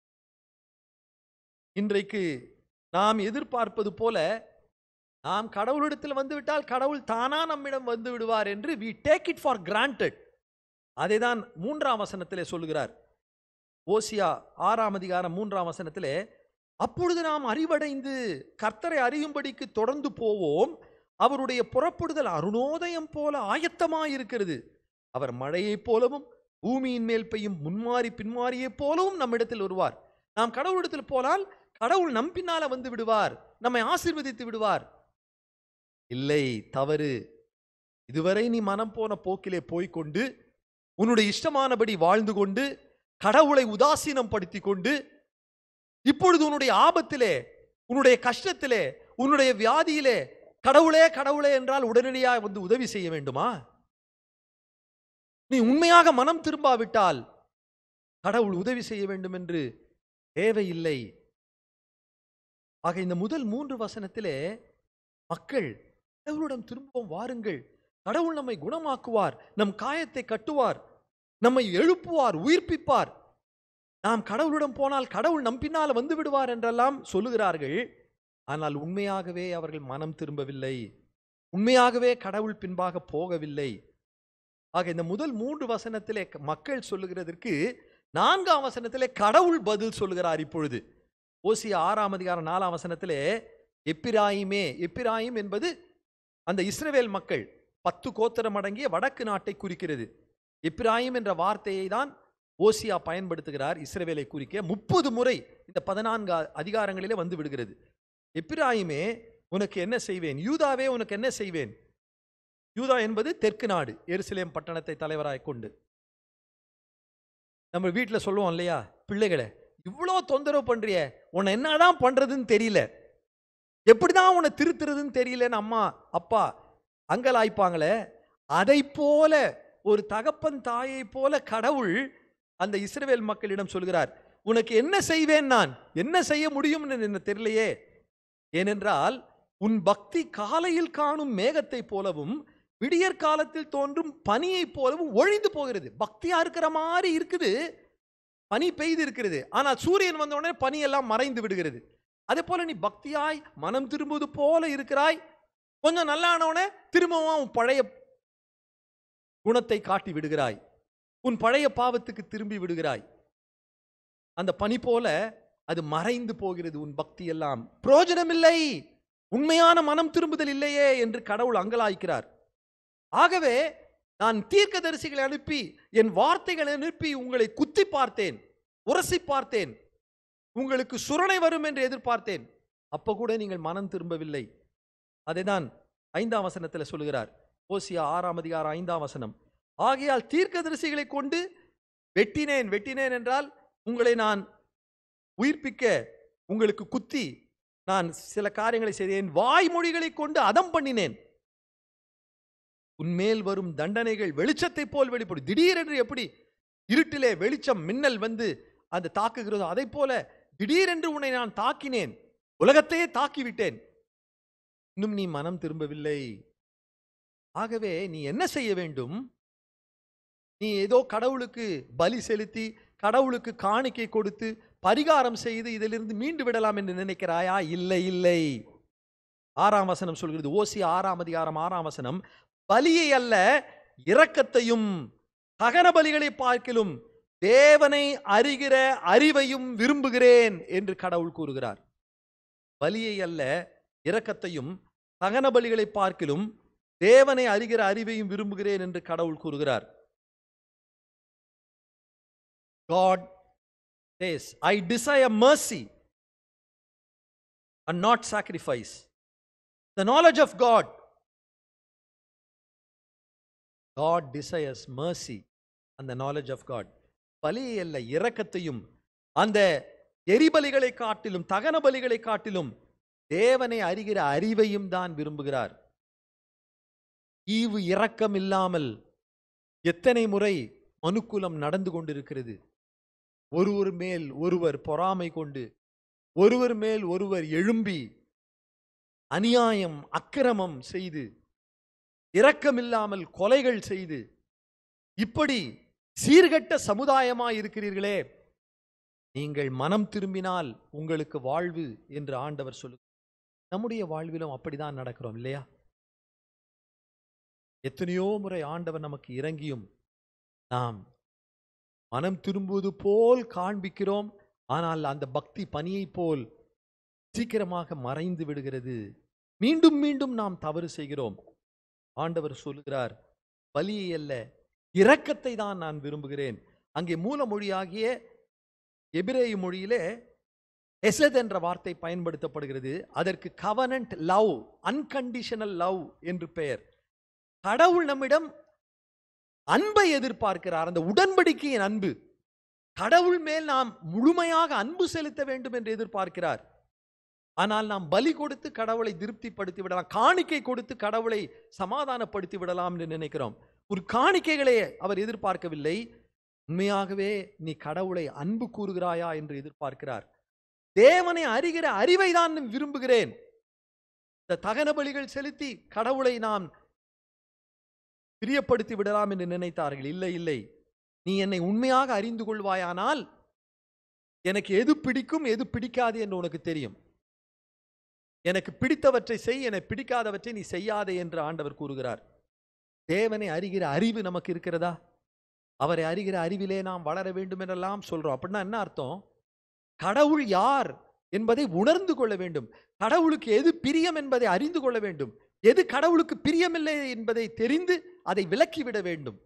இன்றைக்கு நாம் எதிர்பார்ப்பது போல நாம் கடவுளிடத்தில் வந்துவிட்டால் கடவுள் தானா நம்மிடம் வந்து விடுவார் என்று we take it for granted அதை தான் மூன்றாம் வசனத்திலே சொல்லுகிறார் ஓசியா ஆறாம் அதிகாரம் மூன்றாம் வசனத்திலே அப்பொழுது நாம் அறிவடைந்து கர்த்தரை அறியும்படிக்கு தொடர்ந்து போவோம் அவருடைய புறப்படுதல் அருணோதயம் போல ஆயத்தமாயிருக்கிறது அவர் மழையைப் போலவும் பூமியின் மேல் பெய்யும் முன்மாறி பின்மாறியைப் போலவும் நம்மிடத்தில் வருவார் நாம் கடவுளிடத்தில் போனால் கடவுள் நம் பின்னால வந்து விடுவார் நம்மை ஆசீர்வதித்து விடுவார் இல்லை தவறு இதுவரை நீ மனம் போன போக்கிலே போய்க்கொண்டு உன்னுடைய இஷ்டமானபடி வாழ்ந்து கொண்டு கடவுளை உதாசீனம் படுத்தி கொண்டு இப்பொழுது உன்னுடைய ஆபத்திலே உன்னுடைய கஷ்டத்திலே உன்னுடைய வியாதியிலே கடவுளே கடவுளே என்றால் உடனடியாக வந்து உதவி செய்ய வேண்டுமா நீ உண்மையாக மனம் திரும்பாவிட்டால் கடவுள் உதவி செய்ய வேண்டும் என்று தேவையில்லை ஆக இந்த முதல் மூன்று வசனத்திலே மக்கள் கடவுளிடம் திரும்பவும் வாருங்கள் கடவுள் நம்மை குணமாக்குவார் நம் காயத்தை கட்டுவார் நம்மை எழுப்புவார் உயிர்ப்பிப்பார் நாம் கடவுளிடம் போனால் கடவுள் நம் பின்னால் வந்து விடுவார் என்றெல்லாம் சொல்லுகிறார்கள் ஆனால் உண்மையாகவே அவர்கள் மனம் திரும்பவில்லை உண்மையாகவே கடவுள் பின்பாக போகவில்லை ஆக இந்த முதல் மூன்று வசனத்திலே மக்கள் சொல்லுகிறதற்கு நான்காம் வசனத்திலே கடவுள் பதில் சொல்லுகிறார் இப்பொழுது ஓசி ஆறாம் அதிகாரம் நாலாம் வசனத்திலே எப்பிராயிமே எப்பிராயிம் என்பது அந்த இஸ்ரவேல் மக்கள் பத்து கோத்திரம் அடங்கிய வடக்கு நாட்டை குறிக்கிறது எப்பிராயிம் என்ற வார்த்தையை தான் ஓசியா பயன்படுத்துகிறார் இஸ்ரவேலை குறிக்க முப்பது முறை இந்த பதினான்கு அதிகாரங்களிலே வந்து விடுகிறது எப்பிராயிமே உனக்கு என்ன செய்வேன் யூதாவே உனக்கு என்ன செய்வேன் யூதா என்பது தெற்கு நாடு எருசலேம் பட்டணத்தை தலைவராய் கொண்டு நம்ம வீட்டில் சொல்லுவோம் இல்லையா பிள்ளைகளை இவ்வளோ தொந்தரவு பண்றிய உன்னை என்னதான் பண்றதுன்னு தெரியல எப்படிதான் உன்னை திருத்துறதுன்னு தெரியலன்னு அம்மா அப்பா அங்கலாய்ப்பாங்களே அதை போல ஒரு தகப்பன் தாயை போல கடவுள் அந்த இஸ்ரவேல் மக்களிடம் சொல்கிறார் உனக்கு என்ன செய்வேன் நான் என்ன செய்ய முடியும்னு என்ன தெரியலையே ஏனென்றால் உன் பக்தி காலையில் காணும் மேகத்தைப் போலவும் விடியற் காலத்தில் தோன்றும் பனியைப் போலவும் ஒழிந்து போகிறது பக்தியா இருக்கிற மாதிரி இருக்குது பனி பெய்து இருக்கிறது ஆனால் சூரியன் வந்த உடனே பனி எல்லாம் மறைந்து விடுகிறது அதே போல நீ பக்தியாய் மனம் திரும்புவது போல இருக்கிறாய் கொஞ்சம் நல்லா ஆனவுடனே திரும்பவும் உன் பழைய குணத்தை காட்டி விடுகிறாய் உன் பழைய பாவத்துக்கு திரும்பி விடுகிறாய் அந்த பனி போல அது மறைந்து போகிறது உன் பக்தி எல்லாம் பிரயோஜனமில்லை உண்மையான மனம் திரும்புதல் இல்லையே என்று கடவுள் அங்கலாய்க்கிறார் ஆகவே நான் தீர்க்கதரிசிகளை அனுப்பி என் வார்த்தைகளை அனுப்பி உங்களை குத்தி பார்த்தேன் உரசி பார்த்தேன் உங்களுக்கு சுரணை வரும் என்று எதிர்பார்த்தேன் அப்ப கூட நீங்கள் மனம் திரும்பவில்லை அதைதான் ஐந்தாம் வசனத்தில் சொல்லுகிறார் ஓசியா ஆறாம் அதிகாரம் ஐந்தாம் வசனம் ஆகையால் தீர்க்கதரிசிகளை கொண்டு வெட்டினேன் வெட்டினேன் என்றால் உங்களை நான் உயிர்ப்பிக்க உங்களுக்கு குத்தி நான் சில காரியங்களை செய்தேன் வாய்மொழிகளை கொண்டு அதம் பண்ணினேன் உன்மேல் வரும் தண்டனைகள் வெளிச்சத்தைப் போல் வெளிப்படும் திடீரென்று எப்படி இருட்டிலே வெளிச்சம் மின்னல் வந்து அந்த தாக்குகிறதோ அதை போல திடீரென்று உன்னை நான் தாக்கினேன் உலகத்தையே தாக்கிவிட்டேன் இன்னும் நீ மனம் திரும்பவில்லை ஆகவே நீ என்ன செய்ய வேண்டும் நீ ஏதோ கடவுளுக்கு பலி செலுத்தி கடவுளுக்கு காணிக்கை கொடுத்து பரிகாரம் செய்து இதிலிருந்து மீண்டு விடலாம் என்று நினைக்கிறாயா இல்லை இல்லை ஆறாம் வசனம் சொல்கிறது ஓசி ஆறாம் அதிகாரம் ஆறாம் வசனம் பலியை அல்ல இரக்கத்தையும் தகன பலிகளை பார்க்கிலும் தேவனை அறிகிற அறிவையும் விரும்புகிறேன் என்று கடவுள் கூறுகிறார் பலியை அல்ல இரக்கத்தையும் தகன பலிகளை பார்க்கிலும் தேவனை அறிகிற அறிவையும் விரும்புகிறேன் என்று கடவுள் கூறுகிறார் God says, I desire mercy and not sacrifice. The knowledge of God. God desires mercy and the knowledge of God. பலியை அல்ல இரக்கத்தையும் அந்த எரிபலிகளை காட்டிலும் தகன பலிகளை காட்டிலும் தேவனை அறிகிற அறிவையும் தான் விரும்புகிறார் ஈவு இரக்கம் இல்லாமல் எத்தனை முறை மனுக்குலம் நடந்து கொண்டிருக்கிறது ஒருவர் மேல் ஒருவர் பொறாமை கொண்டு ஒருவர் மேல் ஒருவர் எழும்பி அநியாயம் அக்கிரமம் செய்து இரக்கமில்லாமல் கொலைகள் செய்து இப்படி சீர்கெட்ட சமுதாயமாய் இருக்கிறீர்களே நீங்கள் மனம் திரும்பினால் உங்களுக்கு வாழ்வு என்று ஆண்டவர் சொல்லு நம்முடைய வாழ்விலும் அப்படிதான் நடக்கிறோம் இல்லையா எத்தனையோ முறை ஆண்டவர் நமக்கு இறங்கியும் நாம் மனம் திரும்புவது போல் காண்பிக்கிறோம் ஆனால் அந்த பக்தி பனியைப் போல் சீக்கிரமாக மறைந்து விடுகிறது மீண்டும் மீண்டும் நாம் தவறு செய்கிறோம் ஆண்டவர் சொல்லுகிறார் பலியை அல்ல இரக்கத்தை தான் நான் விரும்புகிறேன் அங்கே மூல மொழியாகிய எபிரேய மொழியிலே எசத் என்ற வார்த்தை பயன்படுத்தப்படுகிறது அதற்கு கவனன்ட் லவ் அன்கண்டிஷனல் லவ் என்று பெயர் கடவுள் நம்மிடம் அன்பை எதிர்பார்க்கிறார் அந்த உடன்படிக்கையின் அன்பு கடவுள் மேல் நாம் முழுமையாக அன்பு செலுத்த வேண்டும் என்று எதிர்பார்க்கிறார் ஆனால் நாம் பலி கொடுத்து கடவுளை திருப்திப்படுத்தி விடலாம் காணிக்கை கொடுத்து கடவுளை சமாதானப்படுத்தி விடலாம் என்று நினைக்கிறோம் ஒரு காணிக்கைகளை அவர் எதிர்பார்க்கவில்லை உண்மையாகவே நீ கடவுளை அன்பு கூறுகிறாயா என்று எதிர்பார்க்கிறார் தேவனை அறிகிற அறிவை தான் விரும்புகிறேன் இந்த தகன பலிகள் செலுத்தி கடவுளை நாம் பிரியப்படுத்தி விடலாம் என்று நினைத்தார்கள் இல்லை இல்லை நீ என்னை உண்மையாக அறிந்து கொள்வாயானால் எனக்கு எது பிடிக்கும் எது பிடிக்காது என்று உனக்கு தெரியும் எனக்கு பிடித்தவற்றை செய் எனக்கு பிடிக்காதவற்றை நீ செய்யாதே என்று ஆண்டவர் கூறுகிறார் தேவனை அறிகிற அறிவு நமக்கு இருக்கிறதா அவரை அறிகிற அறிவிலே நாம் வளர வேண்டும் என்றெல்லாம் சொல்றோம் அப்படின்னா என்ன அர்த்தம் கடவுள் யார் என்பதை உணர்ந்து கொள்ள வேண்டும் கடவுளுக்கு எது பிரியம் என்பதை அறிந்து கொள்ள வேண்டும் எது கடவுளுக்கு பிரியமில்லை என்பதை தெரிந்து அதை விலக்கிவிட வேண்டும்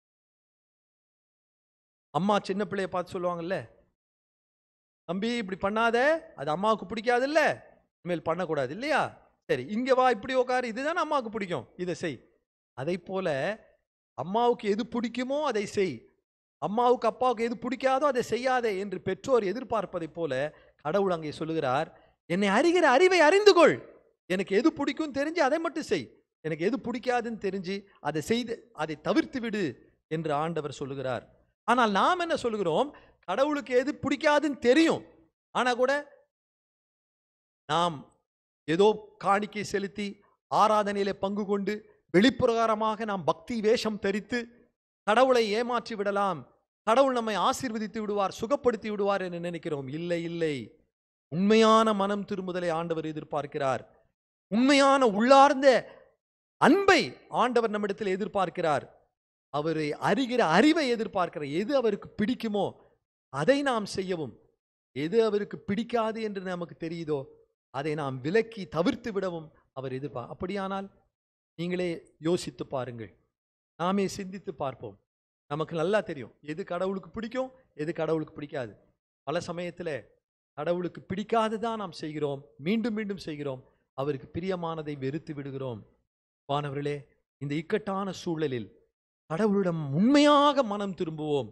அம்மா சின்ன பிள்ளைய பார்த்து சொல்லுவாங்கல்ல தம்பி இப்படி பண்ணாத அது அம்மாவுக்கு பிடிக்காதுல்ல இனிமேல் பண்ணக்கூடாது இல்லையா சரி இங்க வா இப்படி உட்காரு இதுதானே அம்மாவுக்கு பிடிக்கும் இதை செய் அதை போல அம்மாவுக்கு எது பிடிக்குமோ அதை செய் அம்மாவுக்கு அப்பாவுக்கு எது பிடிக்காதோ அதை செய்யாதே என்று பெற்றோர் எதிர்பார்ப்பதைப் போல கடவுள் அங்கே சொல்லுகிறார் என்னை அறிகிற அறிவை அறிந்து கொள் எனக்கு எது பிடிக்கும் தெரிஞ்சு அதை மட்டும் செய் எனக்கு எது பிடிக்காதுன்னு தெரிஞ்சு அதை செய்து அதை தவிர்த்து விடு என்று ஆண்டவர் சொல்லுகிறார் ஆனால் நாம் என்ன சொல்லுகிறோம் கடவுளுக்கு எது பிடிக்காதுன்னு தெரியும் ஆனா கூட நாம் ஏதோ காணிக்கை செலுத்தி ஆராதனையிலே பங்கு கொண்டு வெளிப்பிரகாரமாக நாம் பக்தி வேஷம் தரித்து கடவுளை ஏமாற்றி விடலாம் கடவுள் நம்மை ஆசீர்வதித்து விடுவார் சுகப்படுத்தி விடுவார் என்று நினைக்கிறோம் இல்லை இல்லை உண்மையான மனம் திரும்புதலை ஆண்டவர் எதிர்பார்க்கிறார் உண்மையான உள்ளார்ந்த அன்பை ஆண்டவர் நம்மிடத்தில் எதிர்பார்க்கிறார் அவரை அறிகிற அறிவை எதிர்பார்க்கிறார் எது அவருக்கு பிடிக்குமோ அதை நாம் செய்யவும் எது அவருக்கு பிடிக்காது என்று நமக்கு தெரியுதோ அதை நாம் விலக்கி தவிர்த்து விடவும் அவர் எதிர்பார் அப்படியானால் நீங்களே யோசித்து பாருங்கள் நாமே சிந்தித்து பார்ப்போம் நமக்கு நல்லா தெரியும் எது கடவுளுக்கு பிடிக்கும் எது கடவுளுக்கு பிடிக்காது பல சமயத்தில் கடவுளுக்கு பிடிக்காததான் நாம் செய்கிறோம் மீண்டும் மீண்டும் செய்கிறோம் அவருக்கு பிரியமானதை வெறுத்து விடுகிறோம் வானவர்களே இந்த இக்கட்டான சூழலில் கடவுளிடம் உண்மையாக மனம் திரும்புவோம்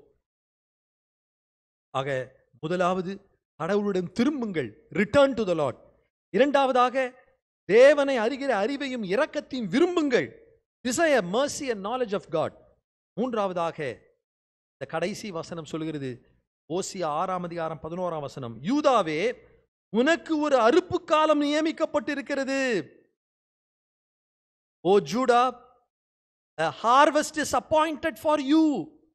ஆக முதலாவது கடவுளிடம் திரும்புங்கள் ரிட்டர்ன் டு த லாட் இரண்டாவதாக தேவனை அறிகிற அறிவையும் இரக்கத்தையும் விரும்புங்கள் desire mercy and knowledge of God மூன்றாவதாக இந்த கடைசி வசனம் சொல்கிறது ஓசியா ஆறாம் அதிகாரம் பதினோராம் வசனம் யூதாவே உனக்கு ஒரு அறுப்பு காலம் நியமிக்கப்பட்டிருக்கிறது O Judah a harvest is appointed for you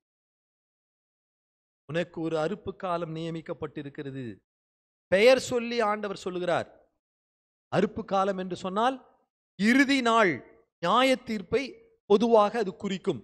உனக்கு ஒரு அறுப்பு காலம் நியமிக்கப்பட்டிருக்கிறது பெயர் சொல்லி ஆண்டவர் சொல்லுகிறார் அறுப்பு காலம் என்று சொன்னால் இறுதி நாள் நியாய தீர்ப்பை பொதுவாக அது குறிக்கும்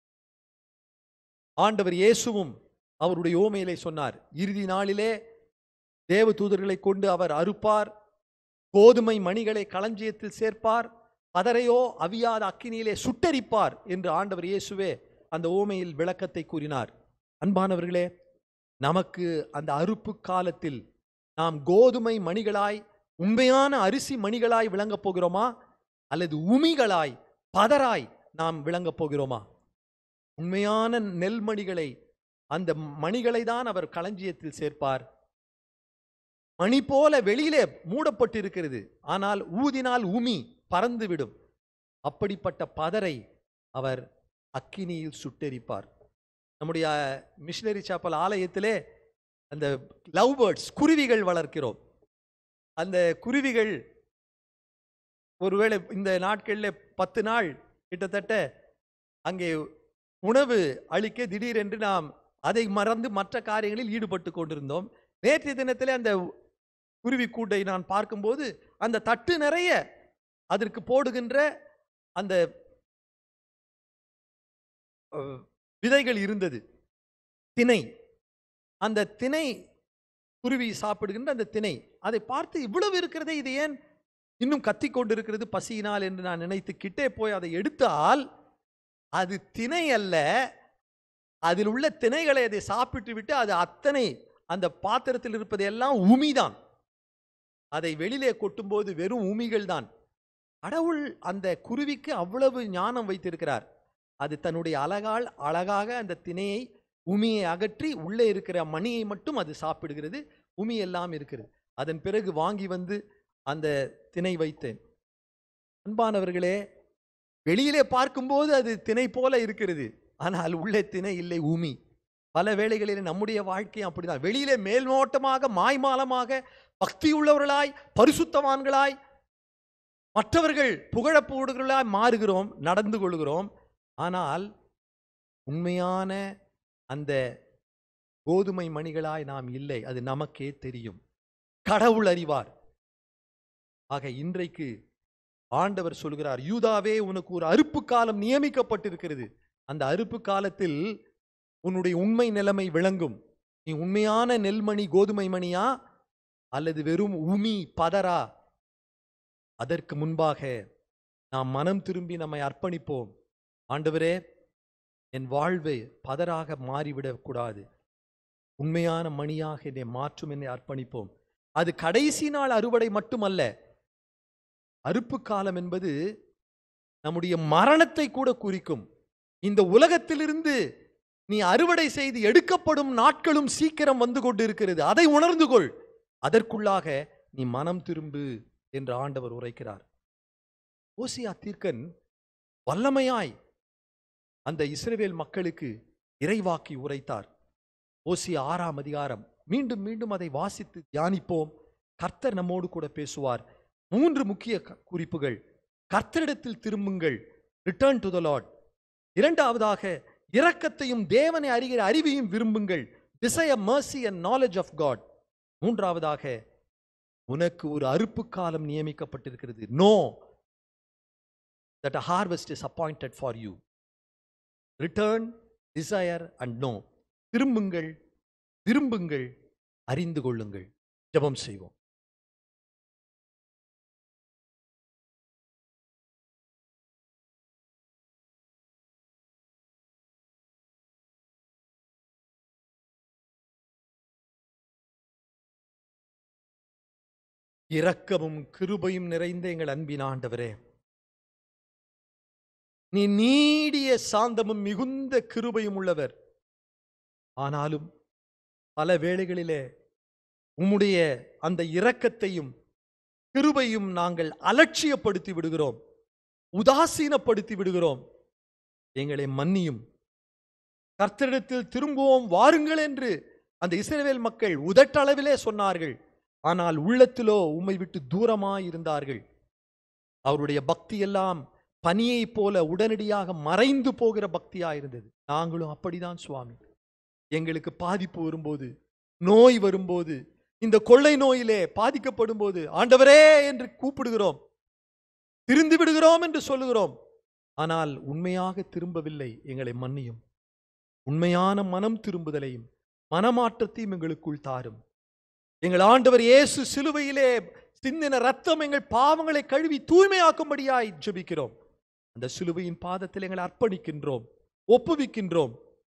ஆண்டவர் இயேசுவும் அவருடைய ஓமையிலே சொன்னார் இறுதி நாளிலே தேவ தூதர்களை கொண்டு அவர் அறுப்பார் கோதுமை மணிகளை களஞ்சியத்தில் சேர்ப்பார் பதரையோ அவியாத அக்கினியிலே சுட்டரிப்பார் என்று ஆண்டவர் இயேசுவே அந்த ஓமையில் விளக்கத்தை கூறினார் அன்பானவர்களே நமக்கு அந்த அறுப்பு காலத்தில் நாம் கோதுமை மணிகளாய் உண்மையான அரிசி மணிகளாய் விளங்கப் போகிறோமா அல்லது உமிகளாய் பதராய் நாம் விளங்கப் போகிறோமா உண்மையான நெல்மணிகளை அந்த மணிகளை தான் அவர் களஞ்சியத்தில் சேர்ப்பார் மணி போல வெளியிலே மூடப்பட்டிருக்கிறது ஆனால் ஊதினால் உமி பறந்துவிடும் அப்படிப்பட்ட பதரை அவர் அக்கினியில் சுட்டெரிப்பார் நம்முடைய மிஷினரி சாப்பல் ஆலயத்திலே அந்த லவ் பேர்ட்ஸ் குருவிகள் வளர்க்கிறோம் அந்த குருவிகள் ஒருவேளை இந்த நாட்களில் பத்து நாள் கிட்டத்தட்ட அங்கே உணவு அளிக்க திடீரென்று நாம் அதை மறந்து மற்ற காரியங்களில் ஈடுபட்டு கொண்டிருந்தோம் நேற்றைய தினத்திலே அந்த குருவி கூட்டை நான் பார்க்கும்போது அந்த தட்டு நிறைய அதற்கு போடுகின்ற அந்த அஹ், விதைகள் இருந்தது திணை அந்த திணை குருவி சாப்பிடுகின்ற அந்த திணை அதை பார்த்து இவ்வளவு இருக்கிறதே இது ஏன் இன்னும் கத்திக் கொண்டிருக்கிறது பசியினால் என்று நான் நினைத்து கிட்டே போய் அதை எடுத்தால் அது திணை அல்ல அதில் உள்ள திணைகளை அதை சாப்பிட்டு விட்டு அது அத்தனை அந்த பாத்திரத்தில் இருப்பது எல்லாம் உமிதான் அதை வெளியிலே கொட்டும்போது வெறும் உமிகள் தான் கடவுள் அந்த குருவிக்கு அவ்வளவு ஞானம் வைத்திருக்கிறார் அது தன்னுடைய அழகால் அழகாக அந்த திணையை உமியை அகற்றி உள்ளே இருக்கிற மணியை மட்டும் அது சாப்பிடுகிறது உமி எல்லாம் இருக்கிறது அதன் பிறகு வாங்கி வந்து அந்த திணை வைத்தேன் அன்பானவர்களே வெளியிலே பார்க்கும்போது அது திணை போல இருக்கிறது ஆனால் உள்ளே திணை இல்லை உமி பல வேளைகளில் நம்முடைய வாழ்க்கை அப்படிதான் வெளியிலே மேல்நோட்டமாக மாய்மாலமாக பக்தி உள்ளவர்களாய் பரிசுத்தவான்களாய் மற்றவர்கள் புகழப்படுகிறவர்களாய் மாறுகிறோம் நடந்து கொள்கிறோம் ஆனால் உண்மையான அந்த கோதுமை மணிகளாய் நாம் இல்லை அது நமக்கே தெரியும் கடவுள் அறிவார் ஆக இன்றைக்கு ஆண்டவர் சொல்கிறார் யூதாவே உனக்கு ஒரு அறுப்பு காலம் நியமிக்கப்பட்டிருக்கிறது அந்த அறுப்பு காலத்தில் உன்னுடைய உண்மை நிலைமை விளங்கும் நீ உண்மையான நெல்மணி கோதுமை மணியா அல்லது வெறும் உமி பதரா அதற்கு முன்பாக நாம் மனம் திரும்பி நம்மை அர்ப்பணிப்போம் ஆண்டவரே என் வாழ்வை பதராக மாறிவிடக் கூடாது உண்மையான மணியாக என்னை மாற்றும் என்னை அர்ப்பணிப்போம் அது கடைசி நாள் அறுவடை மட்டுமல்ல அறுப்பு காலம் என்பது நம்முடைய மரணத்தை கூட குறிக்கும் இந்த உலகத்திலிருந்து நீ அறுவடை செய்து எடுக்கப்படும் நாட்களும் சீக்கிரம் வந்து கொண்டு இருக்கிறது அதை உணர்ந்து கொள் அதற்குள்ளாக நீ மனம் திரும்பு என்று ஆண்டவர் உரைக்கிறார் ஓசியா தீர்க்கன் வல்லமையாய் அந்த இஸ்ரவேல் மக்களுக்கு இறைவாக்கி உரைத்தார் ஓசியா ஆறாம் அதிகாரம் மீண்டும் மீண்டும் அதை வாசித்து தியானிப்போம் கர்த்தர் நம்மோடு கூட பேசுவார் மூன்று முக்கிய க- குறிப்புகள் கர்த்தரிடத்தில் திரும்புங்கள் ரிட்டர்ன் டு த லார்ட் இரண்டாவதாக இரக்கத்தையும் தேவனை அறிகிற அறிவையும் விரும்புங்கள் desire mercy and knowledge of God மூன்றாவதாக உனக்கு ஒரு அறுப்பு காலம் நியமிக்கப்பட்டிருக்கிறது know that a harvest is appointed for you return desire and know திரும்புங்கள் விரும்புங்கள் அறிந்து கொள்ளுங்கள் ஜெபம் செய்வோம் இரக்கமும் கிருபையும் நிறைந்த எங்கள் அன்பின் ஆண்டவரே நீ நீடிய சாந்தமும் மிகுந்த கிருபையும் உள்ளவர் ஆனாலும் பல வேளைகளிலே உம்முடைய அந்த இரக்கத்தையும் கிருபையும் நாங்கள் அலட்சியப்படுத்தி விடுகிறோம் உதாசீனப்படுத்தி விடுகிறோம் எங்களை மன்னியும் கர்த்தரிடத்தில் திரும்புவோம் வாருங்கள் என்று அந்த இஸ்ரவேல் மக்கள் உதட்டளவிலே சொன்னார்கள் ஆனால் உள்ளத்திலோ உம்மை விட்டு தூரமாய் இருந்தார்கள் அவருடைய பக்தி எல்லாம் பனியைப் போல உடனடியாக மறைந்து போகிற பக்தியா இருந்தது நாங்களும் அப்படிதான் சுவாமி எங்களுக்கு பாதிப்பு வரும்போது நோய் வரும்போது இந்த கொள்ளை நோயிலே பாதிக்கப்படும் போது ஆண்டவரே என்று கூப்பிடுகிறோம் திருந்து விடுகிறோம் என்று சொல்லுகிறோம் ஆனால் உண்மையாக திரும்பவில்லை எங்களை மன்னியும் உண்மையான மனம் திரும்புதலையும் மனமாற்றத்தையும் எங்களுக்குள் தாரும் எங்கள் ஆண்டவர் இயேசு சிலுவையிலே சிந்தின ரத்தம் எங்கள் பாவங்களை கழுவி தூய்மையாக்கும்படியாய் ஜெபிக்கிறோம் அந்த சிலுவையின் பாதத்தில் எங்களை அர்ப்பணிக்கின்றோம் ஒப்புவிக்கின்றோம்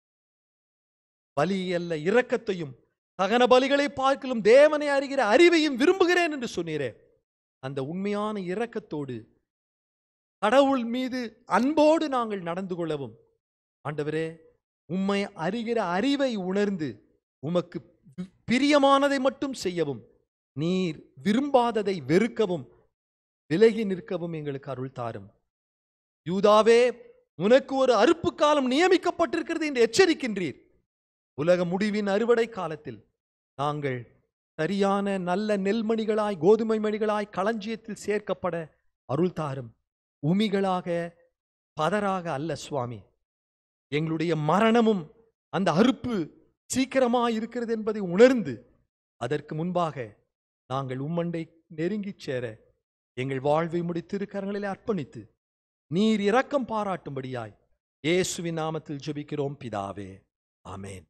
பலி அல்ல இரக்கத்தையும் சகன பலிகளை பார்க்கலும் தேவனை அறிகிற அறிவையும் விரும்புகிறேன் என்று சொன்னீரே அந்த உண்மையான இரக்கத்தோடு கடவுள் மீது அன்போடு நாங்கள் நடந்து கொள்ளவும் ஆண்டவரே உம்மை அறிகிற அறிவை உணர்ந்து உமக்கு வி- பிரியமானதை மட்டும் செய்யவும் நீர் விரும்பாததை வெறுக்கவும் விலகி நிற்கவும் எங்களுக்கு அருள் தாரும் யூதாவே உனக்கு ஒரு அறுப்பு காலம் நியமிக்கப்பட்டிருக்கிறது என்று எச்சரிக்கின்றீர் உலக முடிவின் அறுவடை காலத்தில் நாங்கள் சரியான நல்ல நெல்மணிகளாய் கோதுமை மணிகளாய் களஞ்சியத்தில் சேர்க்கப்பட அருள் தாரும் உமிகளாக பதராக அல்ல சுவாமி எங்களுடைய மரணமும் அந்த அறுப்பு சீக்கிரமாய் இருக்கிறது என்பதை உணர்ந்து அதற்கு முன்பாக நாங்கள் உம்மண்டை நெருங்கிச் சேர எங்கள் வாழ்வை முடி திருக்கரங்களிலே அர்ப்பணித்து நீர் இரக்கம் பாராட்டும்படியாய் இயேசுவின் நாமத்தில் ஜெபிக்கிறோம் பிதாவே ஆமென்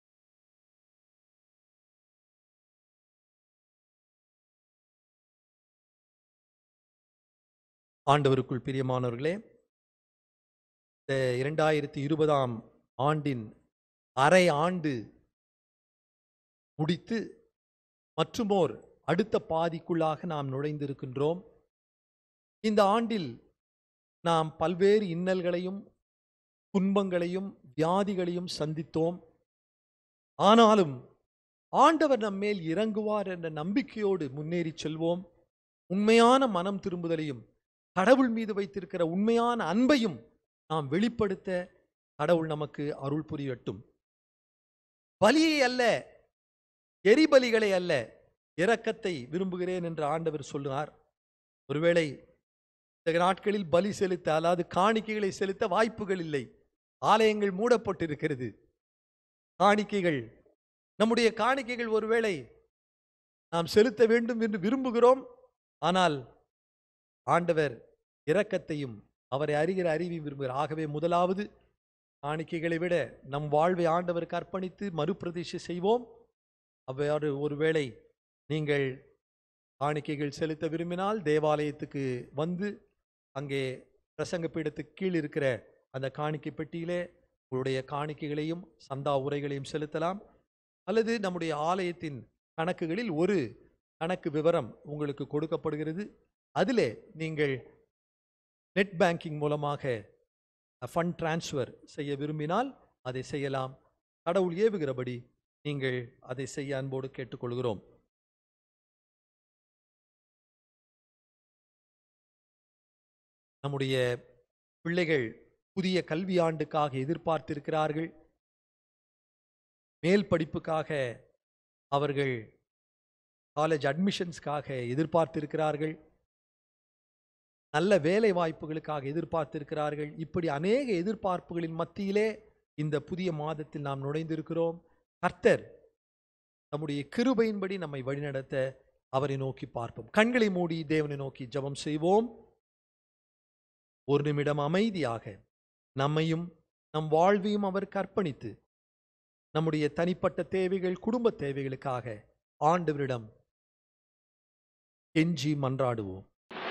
ஆண்டவருக்குள் பிரியமானவர்களே இந்த இரண்டாயிரத்தி இருபதாம் ஆண்டின் அரை ஆண்டு முடித்து மற்றுமோர் அடுத்த பாதிக்குள்ளாக நாம் நுழைந்திருக்கின்றோம் இந்த ஆண்டில் நாம் பல்வேறு இன்னல்களையும் துன்பங்களையும் வியாதிகளையும் சந்தித்தோம் ஆனாலும் ஆண்டவர் நம்மேல் இறங்குவார் என்ற நம்பிக்கையோடு முன்னேறி செல்வோம் உண்மையான மனம் திரும்புதலையும் கடவுள் மீது வைத்திருக்கிற உண்மையான அன்பையும் நாம் வெளிப்படுத்த கடவுள் நமக்கு அருள் புரியட்டும் பலியை அல்ல எரிபலிகளை அல்ல இரக்கத்தை விரும்புகிறேன் என்று ஆண்டவர் சொல்லுகிறார் ஒருவேளை இந்த நாட்களில் பலி செலுத்த அதாவது காணிக்கைகளை செலுத்த வாய்ப்புகள் இல்லை ஆலயங்கள் மூடப்பட்டிருக்கிறது காணிக்கைகள் நம்முடைய காணிக்கைகள் ஒருவேளை நாம் செலுத்த வேண்டும் என்று விரும்புகிறோம் ஆனால் ஆண்டவர் இரக்கத்தையும் அவரை அறிகிற அறிவையும் விரும்புகிறார் ஆகவே முதலாவது காணிக்கைகளை விட நம் வாழ்வை ஆண்டவருக்கு அர்ப்பணித்து மறுபிரதிஷ்டை செய்வோம் அவ்வாறு ஒருவேளை நீங்கள் காணிக்கைகள் செலுத்த விரும்பினால் தேவாலயத்துக்கு வந்து அங்கே பிரசங்க பீடத்துக்கு கீழ் இருக்கிற அந்த காணிக்கை பெட்டியிலே உங்களுடைய காணிக்கைகளையும் சந்தா உரைகளையும் செலுத்தலாம் அல்லது நம்முடைய ஆலயத்தின் கணக்குகளில் ஒரு கணக்கு விவரம் உங்களுக்கு கொடுக்கப்படுகிறது அதிலே நீங்கள் நெட் பேங்கிங் மூலமாக ஃபண்ட் டிரான்ஸ்ஃபர் செய்ய விரும்பினால் அதை செய்யலாம் கடவுள் ஏவுகிறபடி நீங்கள் அதை செய்ய அன்போடு கேட்டுக்கொள்கிறோம் நம்முடைய பிள்ளைகள் புதிய கல்வியாண்டுக்காக எதிர்பார்த்திருக்கிறார்கள் மேல் படிப்புக்காக அவர்கள் காலேஜ் அட்மிஷன்ஸ்க்காக எதிர்பார்த்திருக்கிறார்கள் நல்ல வேலை வாய்ப்புகளுக்காக எதிர்பார்த்திருக்கிறார்கள் இப்படி அநேக எதிர்பார்ப்புகளின் மத்தியிலே இந்த புதிய மாதத்தில் நாம் நுழைந்திருக்கிறோம் கர்த்தர் நம்முடைய கிருபையின்படி நம்மை வழிநடத்த அவரை நோக்கி பார்ப்போம் கண்களை மூடி தேவனை நோக்கி ஜெபம் செய்வோம் ஒரு நிமிடம் அமைதியாக நம்மையும் நம் வாழ்வையும் அவருக்கு அர்ப்பணித்து நம்முடைய தனிப்பட்ட தேவைகள் குடும்ப தேவைகளுக்காக ஆண்டவரிடம் கெஞ்சி மன்றாடுவோம்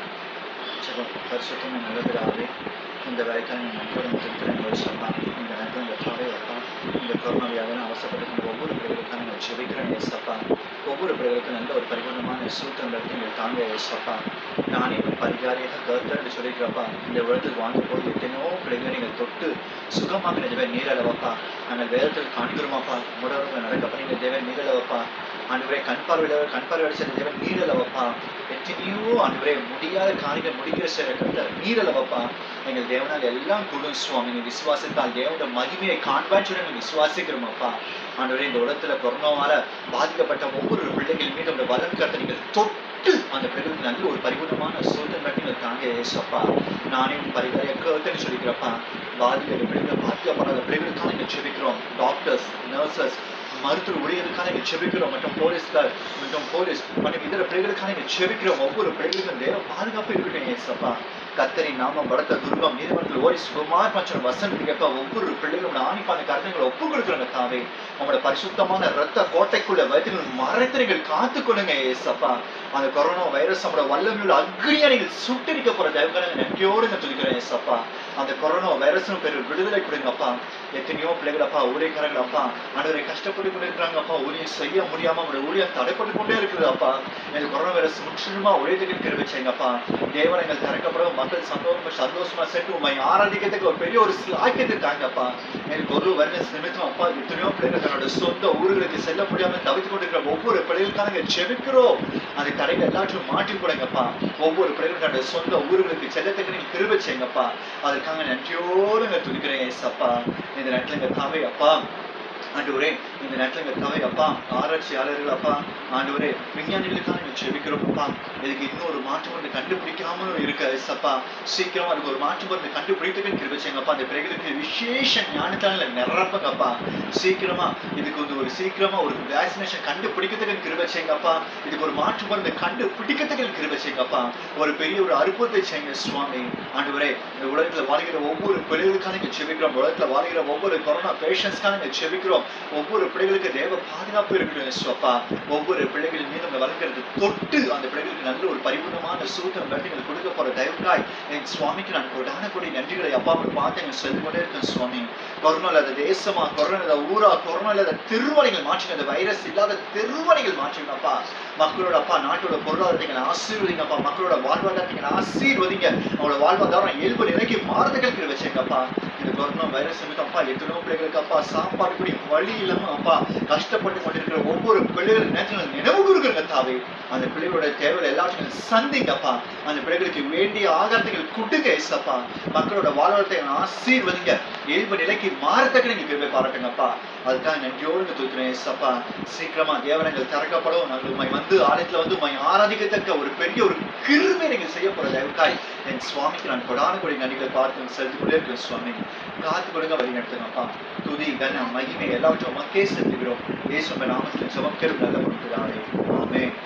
ஜெபம் பரிசுத்தம் நல்ல பிதாவே இந்த வேலைக்காக நீங்கள் நன்றியோடு இருக்கிறேன் சொல்லா இந்த நேரத்தில் இந்த தாவே அப்பா இந்த கொரோனா வியாதின அவசரப்பட்டு ஒவ்வொரு பிள்ளைகளுக்காக நீங்கள் ஜெபிக்கிறேன் ஏசப்பா ஒவ்வொரு பிள்ளைகளுக்கும் நல்ல ஒரு பரிபூர்ணமான சூத்திரங்களை நீங்கள் தாங்க ஏசப்பா நானே ஒரு பரிகாரியாக கருத்தர் சொல்லிக்கிறப்பா இந்த உலகத்தில் வாழ்ந்த போது எத்தனையோ பிள்ளைகளை நீங்கள் தொட்டு சுகமாக நிஜமே நீரளவப்பா நாங்கள் வேதத்தில் காண்கிறோமாப்பா முடவர்கள் நடக்கப்ப நீங்கள் தேவன் நீரளவப்பா ஆண்டவரே கண் பார்வையில கண் பார்வையோட சேர்ந்த தேவன் நீரளவப்பா எத்தனையோ ஆண்டவரே முடியாத காரியங்கள் முடிக்கிற சில கருத்த நீரளவப்பா எங்கள் தேவனால் எல்லாம் கூடும் சுவாமி நீ விசுவாசித்தால் தேவனோட மகிமையை காண்பான்னு சொல்லி நீங்க விசுவாசிக்கிறோமப்பா ஆண்டவரே இந்த உலகத்துல கொரோனாவால பாதிக்கப்பட்ட ஒவ்வொரு பிள்ளைகள் மீது அந்த வலம் கருத்தை நீங்கள் தொட்டு அந்த பிள்ளைகளுக்கு நல்ல ஒரு பரிபூர்ணமான சோதனை நீங்கள் தாங்க ஏசப்பா நானே உன் பரிகாரிய கருத்துன்னு சொல்லிக்கிறப்பா பாதிக்கிற பிள்ளைகள் பாதிக்கப்படாத பிள்ளைகளுக்காக நீங்கள் செபிக்கிறோம் டாக்டர்ஸ் நர்சஸ் மருத்துவ ஊழியர்களுக்காக நீங்கள் செபிக்கிறோம் மற்றும் போலீஸ்கார் மற்றும் போலீஸ் மற்றும் இதர பிள்ளைகளுக்காக நீங்கள் செபிக்கிறோம் ஒவ்வொரு பிள்ளைகளுக்கும் தேவ பாதுகாப்பு இருக்கட்டும் ஏசப்பா கத்தரின் நாமம் பலத்த துர்கம் நீதிமன்றத்தில் ஓடி சுகுமார் மற்றும் வசந்த் கேட்ப ஒவ்வொரு பிள்ளைகளும் ஆணிப்பான கருத்துங்களை ஒப்பு கொடுக்குறாங்க தாவே உங்களோட பரிசுத்தமான ரத்த கோட்டைக்குள்ள வைத்துகள் மறைத்து நீங்கள் காத்துக்கொள்ளுங்க ஏசப்பா அந்த கொரோனா வைரஸ் நம்மளோட வல்லமையுள்ள அக்னியா நீங்கள் சுட்டரிக்க போற தேவங்களை நன்றியோடு நான் சொல்லிக்கிறேன் ஏசப்பா அந்த கொரோனா வைரஸ் பேர் விடுதலை கொடுங்கப்பா எத்தனையோ பிள்ளைகள் அப்பா ஊழியக்காரர்கள் அப்பா அனைவரை கஷ்டப்பட்டு கொண்டு இருக்கிறாங்க அப்பா ஊழியம் செய்ய முடியாம அவங்களோட ஊழியம் தடைப்பட்டு கொண்டே இருக்குது அப்பா எனக்கு கொரோனா வைரஸ் முற்றிலுமா ஒழித்துக்கிட்டு கிருவிச்சேங்கப்பா தேவன் எங்கள் திறக்கப்படும் மக்கள் சந்தோஷமா சந்தோஷமா சென்று உண்மை ஆராதிக்கிறதுக்கு ஒரு பெரிய ஒரு சிலாக்கியத்தை தாங்கப்பா எனக்கு ஒரு வருடம் நிமித்தம் அப்பா எத்தனையோ பிள்ளைகள் தன்னோட சொந்த ஊர்களுக்கு செல்ல முடியாம தவித்து கொண்டிருக்கிற ஒவ்வொரு பிள்ளைகளுக்காக செபிக்கிறோம் அந்த தடைகள் எல்லாத்தையும் மாற்றி கொடுங்கப்பா ஒவ்வொரு பிள்ளைகளும் தன்னோட சொந்த ஊர்களுக்கு செல்லத்துக்கு நீங்க கிருபை செய்யுங்கப்பா அதற்காக நன்றியோடு நான் துடிக்கிறேன் ஏசப்பா இந்த நேரத்துல எங்க தாவை அப்பா ஆண்டவரே இந்த நேரத்தில் எங்க தாவை அப்பா ஆராய்ச்சியாளர்கள் அப்பா ஆண்டவரே விஞ்ஞானிகளுக்காக நீங்க செபிக்கிறோம் அப்பா இதுக்கு இன்னொரு மாற்று மருந்து கண்டுபிடிக்காம இருக்க ஏசப்பா சீக்கிரமா அதுக்கு ஒரு மாற்று மருந்து கண்டுபிடித்துக்கு கிருபை செய்யுங்கப்பா அந்த பிள்ளைகளுக்கு விசேஷ ஞானத்தால நிரப்புங்கப்பா சீக்கிரமா இதுக்கு வந்து ஒரு சீக்கிரமா ஒரு வேக்சினேஷன் கண்டுபிடிக்கிறதுக்கு கிருபை செய்யுங்கப்பா இதுக்கு ஒரு மாற்று மருந்து கண்டுபிடிக்கிறதுக்கு கிருபை செய்யுங்கப்பா ஒரு பெரிய ஒரு அற்புதத்தை செய்யுங்க சுவாமி ஆண்டவரே இந்த உலகத்துல வாழ்கிற ஒவ்வொரு பிள்ளைகளுக்கான நீங்க செபிக்கிறோம் உலகத்துல வாழ்கிற ஒவ்வொரு கொரோனா பேஷண்ட்ஸ்க்கான நீங்க செபிக்கிறோம் ஒவ்வொரு பிள்ளைகளுக்கு தேவ பாதுகாப்பு இருக்கணும் இயேசுவப்பா ஒவ்வொரு பிள்ளைகளின் மீது உங்க வளர்க்கிறது தொட்டு அந்த பிள்ளைகளுக்கு நல்ல ஒரு பரிபூர்ணமான சூத்திரம் கட்டி நீங்கள் கொடுக்க போற தயவுக்காய் என் சுவாமிக்கு நான் கொடான கொடி நன்றிகளை அப்பா அவர் பார்த்து எங்க சொல்லி கொண்டே இருக்கேன் சுவாமி கொரோனா இல்லாத தேசமா கொரோனா இல்லாத ஊரா கொரோனா இல்லாத திருவனைகள் மாற்றுங்க அந்த வைரஸ் இல்லாத திருவனைகள் மாற்றுங்க அப்பா மக்களோட அப்பா நாட்டோட பொருளாதாரத்தை எங்களை ஆசீர்வதிங்கப்பா மக்களோட வாழ்வாதாரத்தை எங்களை ஆசீர்வதிங்க அவங்களோட வாழ்வாதாரம் இயல்பு நிலைக்கு மாறுதல்களுக்கு வச்சுங்கப்பா இந்த கொரோனா வைரஸ் நிமித்தம் அப்பா எத்தனையோ பிள்ளைகளுக்கு அப்பா சாப்பாடு கூடிய வழி இல்லாம அப்பா கஷ்டப்பட்டு கொண்டிருக்கிற ஒவ்வொரு பிள்ளைகள் நேரத்தில் நினைவு கொடுக்குறங்க தாவே அந்த பிள்ளைகளோட தேவைகள் எல்லாத்தையும் சந்திங்கப்பா அந்த பிள்ளைகளுக்கு வேண்டிய ஆகாரத்தைகள் கொடுங்க ஏசப்பா மக்களோட வாழ்வாதாரத்தை ஆசீர்வதிங்க இயல்பு நிலைக்கு மாறத்தக்க நீங்க கிருபை பாராட்டுங்கப்பா அதுக்காக நன்றியோடு தூக்கிறேன் ஏசப்பா சீக்கிரமா தேவனங்கள் திறக்கப்படும் நாங்கள் உண்மை வந்து ஆலயத்துல வந்து உண்மை ஆராதிக்கத்தக்க ஒரு பெரிய ஒரு கிருமை நீங்க செய்ய போற தயவுக்காய் என் சுவாமிக்கு நான் கொடான கொடி நன்றிகளை பார்த்து செலுத்திக் கொண்டே இருக்கேன் சுவாமி காத்து கொடுங்க வழி நடத்துங்கப்பா துதி கன மகிமை எல்லாவற்றும் மக்கே செலுத்துகிறோம் இயேசுவின் நாமத்தில் ஜெபம் கேளும் நல்ல பொருட்களாலே ஆமென்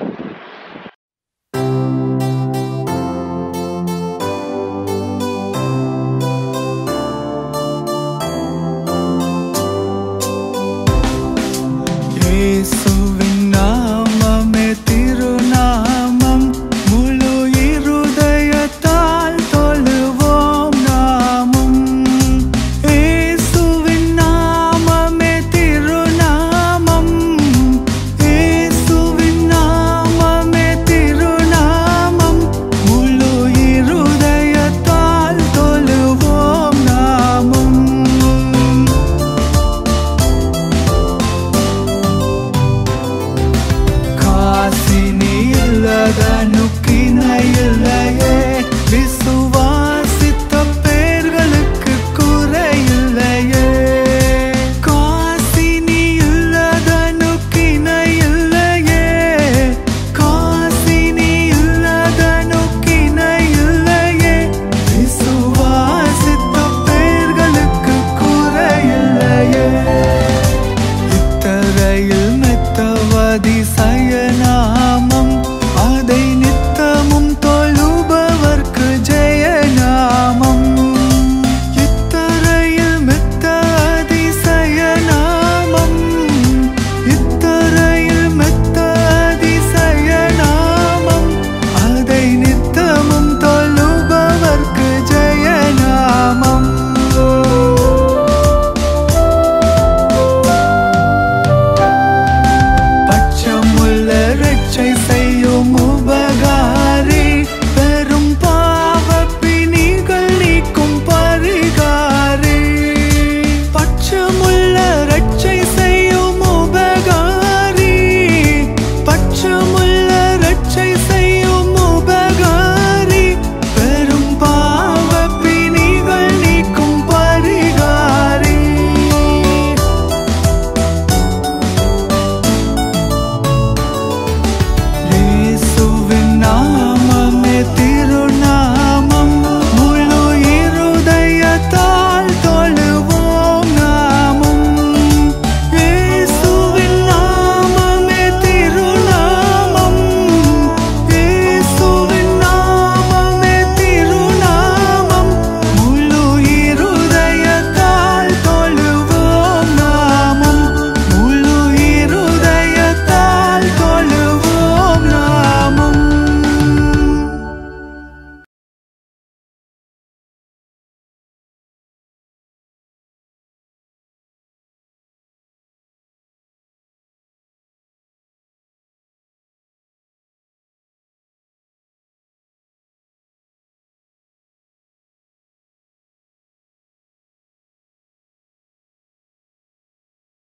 இயேசுவின் நாமமே திருநாமம் முழு இருதயத்தால் தொழுவோம் நாமும் இயேசுவின் நாமமே திருநாமம் இயேசுவின் நாமம்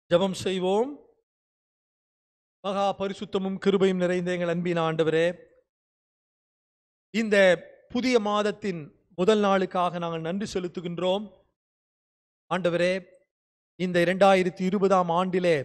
ஜெபம் செய்வோம் மகா பரிசுத்தமும் கிருபையும் நிறைந்த எங்கள் அன்பின் ஆண்டவரே இந்த புதிய மாதத்தின் முதல் நாளுக்காக நாங்கள் நன்றி செலுத்துகின்றோம் ஆண்டவரே இந்த இரண்டாயிரத்தி இருபதாம் ஆண்டிலே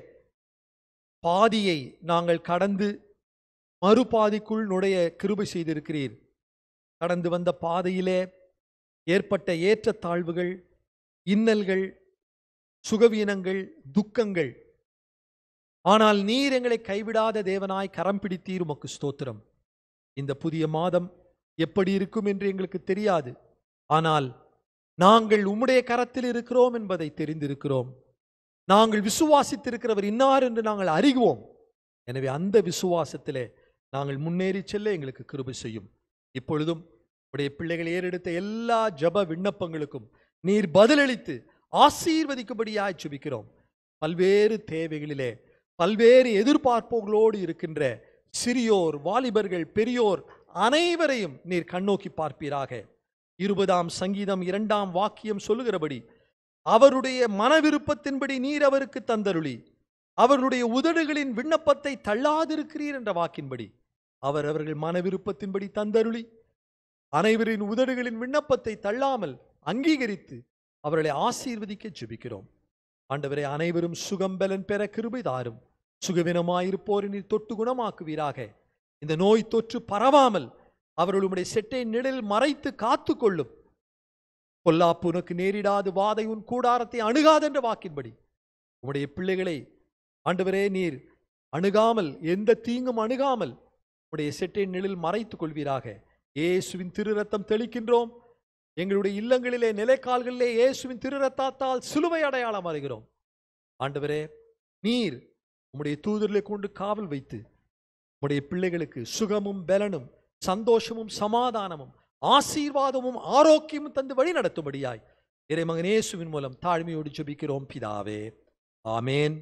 பாதியை நாங்கள் கடந்து மறுபாதிக்குள் நுழைய கிருபை செய்திருக்கிறீர் கடந்து வந்த பாதையிலே ஏற்பட்ட ஏற்றத்தாழ்வுகள் இன்னல்கள் சுகவீனங்கள் துக்கங்கள் ஆனால் நீர் எங்களை கைவிடாத தேவனாய் கரம் பிடித்தீர் உமக்கு ஸ்தோத்திரம் இந்த புதிய மாதம் எப்படி இருக்கும் என்று எங்களுக்கு தெரியாது ஆனால் நாங்கள் உம்முடைய கரத்தில் இருக்கிறோம் என்பதை தெரிந்திருக்கிறோம் நாங்கள் விசுவாசித்திருக்கிறவர் இன்னார் என்று நாங்கள் அறிவோம் எனவே அந்த விசுவாசத்திலே நாங்கள் முன்னேறி செல்ல எங்களுக்கு கிருபை செய்யும் இப்பொழுதும் உடைய பிள்ளைகள் ஏறெடுத்த எல்லா ஜப விண்ணப்பங்களுக்கும் நீர் பதிலளித்து ஆசீர்வதிக்கும்படியாய் ஜெபிக்கிறோம் பல்வேறு தேவைகளிலே பல்வேறு எதிர்பார்ப்புகளோடு இருக்கின்ற சிறியோர் வாலிபர்கள் பெரியோர் அனைவரையும் நீர் கண்ணோக்கி பார்ப்பீராக இருபதாம் சங்கீதம் இரண்டாம் வாக்கியம் சொல்லுகிறபடி அவருடைய மன விருப்பத்தின்படி நீர் அவருக்கு தந்தருளி அவர்களுடைய உதடுகளின் விண்ணப்பத்தை தள்ளாதிருக்கிறீர் என்ற வாக்கின்படி அவர் அவர்கள் மன விருப்பத்தின்படி தந்தருளி அனைவரின் உதடுகளின் விண்ணப்பத்தை தள்ளாமல் அங்கீகரித்து அவர்களை ஆசீர்வதிக்க ஜெபிக்கிறோம் ஆண்டவரே அனைவரும் சுகம் பலன் பெற கிருபை தாரும் சுகவீனமாயிருப்போரை நீர் தொட்டு குணமாக்குவீராக இந்த நோய் தொற்று பரவாமல் அவர்கள் உம்முடைய செட்டை நிழலில் மறைத்து காத்து கொள்ளும் பொல்லாப்பு உனக்கு நேரிடாது வாதை உன் கூடாரத்தை அணுகாதென்ற வாக்கின்படி உம்முடைய பிள்ளைகளை ஆண்டவரே நீர் அணுகாமல் எந்த தீங்கும் அணுகாமல் உடைய செட்டை நிழலில் மறைத்துக் கொள்வீராக இயேசுவின் திரு ரத்தம் தெளிக்கின்றோம் எங்களுடைய இல்லங்களிலே நிலைக்கால்களிலே இயேசுவின் திரு ரத்தத்தால் சிலுவை அடையாளம் அறிகிறோம் ஆண்டவரே நீர் உம்முடைய தூதர்களை கொண்டு காவல் வைத்து உம்முடைய பிள்ளைகளுக்கு சுகமும் பலனும் சந்தோஷமும் சமாதானமும் ஆசீர்வாதமும் ஆரோக்கியமும் தந்து வழி நடத்தும்படியாய் இறைமகன் இயேசுவின் மூலம் தாழ்மையோடு ஜெபிக்கிறோம் பிதாவே ஆமேன்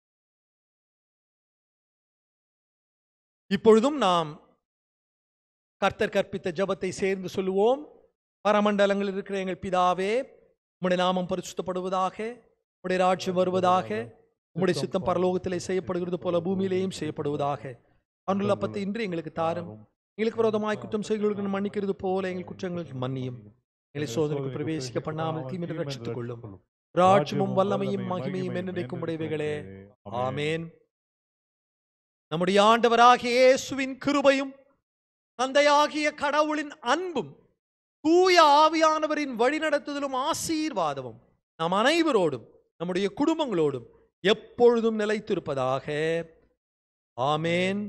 இப்பொழுதும் நாம் கர்த்தர் கற்பித்த ஜெபத்தை சேர்ந்து சொல்லுவோம் பரமண்டலங்களில் இருக்கிற எங்கள் பிதாவே உம்முடைய நாமம் பரிசுத்தப்படுவதாக உம்முடைய ராஜ்யம் வருவதாக உம்முடைய சித்தம் பரலோகத்திலே செய்யப்படுகிறது போல பூமியிலேயும் செய்யப்படுவதாக அன்றுள்ள அப்பத்தை இன்று எங்களுக்கு தாரும் எங்களுக்கு விரோதமாய் குற்றம் செய்களுக்கு மன்னிக்கிறது போல எங்கள் குற்றங்களுக்கு மன்னியும் எங்களை சோதனைக்கு பிரவேசிக்க பண்ணாமல் தீமிட்டு ரட்சித்துக் கொள்ளும் ராஜ்யமும் வல்லமையும் மகிமையும் என்னென்றைக்கும் உடையவைகளே ஆமேன் நம்முடைய ஆண்டவராகிய இயேசுவின் கிருபையும் தந்தையாகிய கடவுளின் அன்பும் தூய ஆவியானவரின் வழிநடத்துதலும் ஆசீர்வாதமும் நாம் அனைவரோடும் நம்முடைய குடும்பங்களோடும் எப்பொழுதும் நிலைத்திருப்பதாக ஆமேன்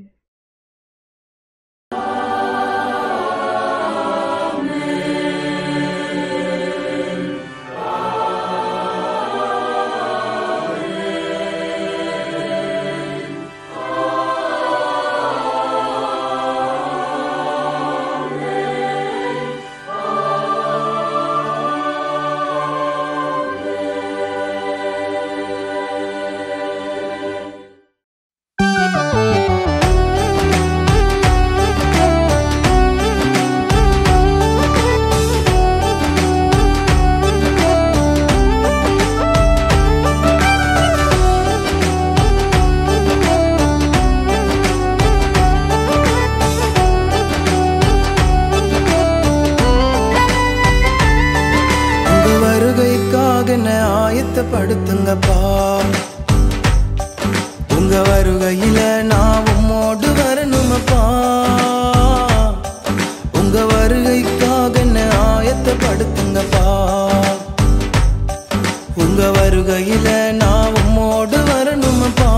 உங்க வருகைக்காக என்ன ஆயத்தப்படுத்துங்கப்பா உங்க வருகையில நான் உம்மோடு வரணுமப்பா உங்க வருகைக்காக என்ன ஆயத்தப்படுத்துங்கப்பா உங்க வருகையில நான் உம்மோடு வரணுமப்பா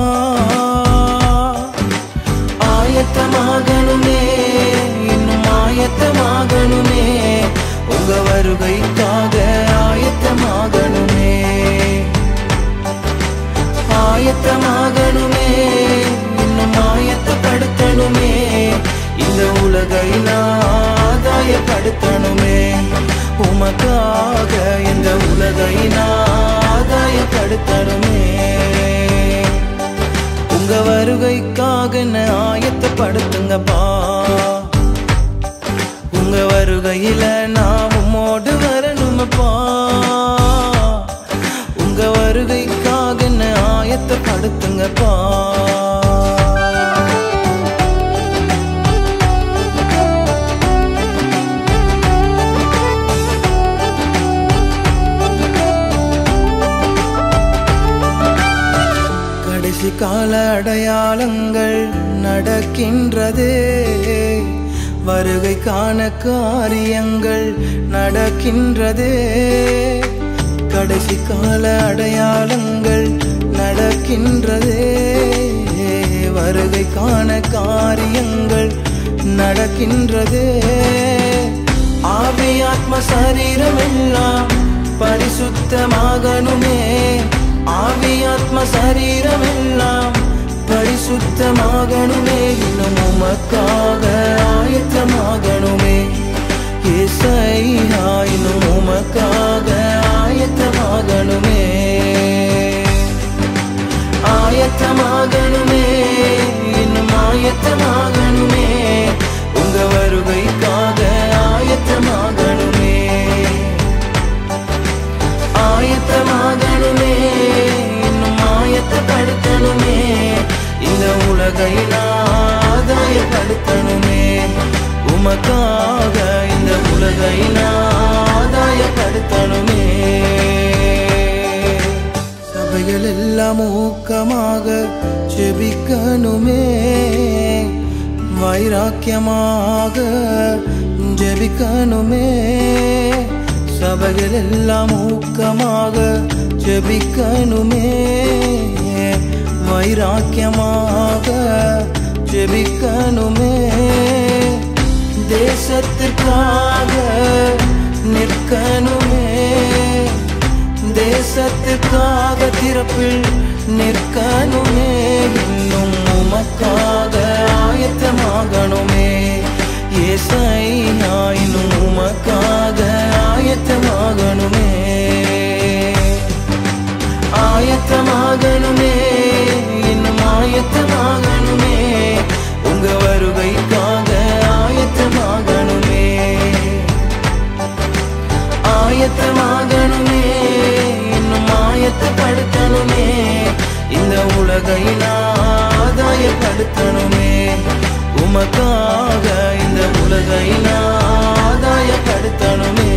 ஆயத்தமாகணுமே இன்னும் ஆயத்தமாகணுமே உங்க வருகைக்காக ஆயத்தமாகணுமே ஆயத்தமாகணுமே இன்னும் ஆயத்தப்படுத்தணுமே இந்த உலகை நான் ஆதாயப்படுத்தணுமே உமக்காக இந்த உலகை நான் ஆதாயப்படுத்தணுமே உங்க வருகைக்காக என்ன ஆயத்தப்படுத்துங்கப்பா உங்க வருகையில நான் உம்மோடு வரணுமப்பா உங்க வருகைக்காக என்ன ஆயத்தப்படுத்துங்கப்பா கால அடையாளங்கள் நடக்கின்றதே வருகை காண காரியங்கள் நடக்கின்றதே கடைசி கால அடையாளங்கள் நடக்கின்றதே வருகை காண காரியங்கள் நடக்கின்றதே ஆவியாத்ம சரீரம் எல்லாம் பரிசுத்தமாகணுமே ஆவியாத்ம சரீரம் எல்லாம் பரிசுத்தமாகணுமே இன்னும் உமக்காக ஆயத்தமாகணுமே ஏசையா இன்னும் உமக்காக ஆயத்தமாகணுமே ஆயத்தமாகணுமே இன்னும் ஆயத்தமாகணுமே உங்க வருகைக்காக ஆயத்தமாகணுமே ஆயத்தமாகணுமே இன்னும் ஆயத்தப்படுத்தணுமே இந்த உலகை ஆதாயப்படுத்தணுமே உமக்காக இந்த உலகை ஆதாயப்படுத்தணுமே சபைகள் எல்லாம் ஊக்கமாக ஜெபிக்கணுமே வைராக்கியமாக ஜெபிக்கணுமே சபைகள் எல்லாம் ஊக்கமாக ஜெபிக்கணுமே வைராக்கியமாக ஜெபிக்கணுமே தேசத்திற்காக நிற்கணுமே தேசத்துக்காக திறப்பில் நிற்கணுமே இன்னும் உமக்காக ஆயத்தமாகணுமே ஏசையா இன்னும் உமக்காக ஆயத்தமாகணுமே ஆயத்தமாகணுமே இன்னும் ஆயத்தமாகணுமே உங்க வருகைக்காக ஆயத்தமாகணுமே ஆயத்தமாகணுமே இன்னும் ஆயத்தப்படுத்தணுமே இந்த உலகை ஆதாயப்படுத்தணுமே உமக்காக இந்த உலகை ஆதாயப்படுத்தணுமே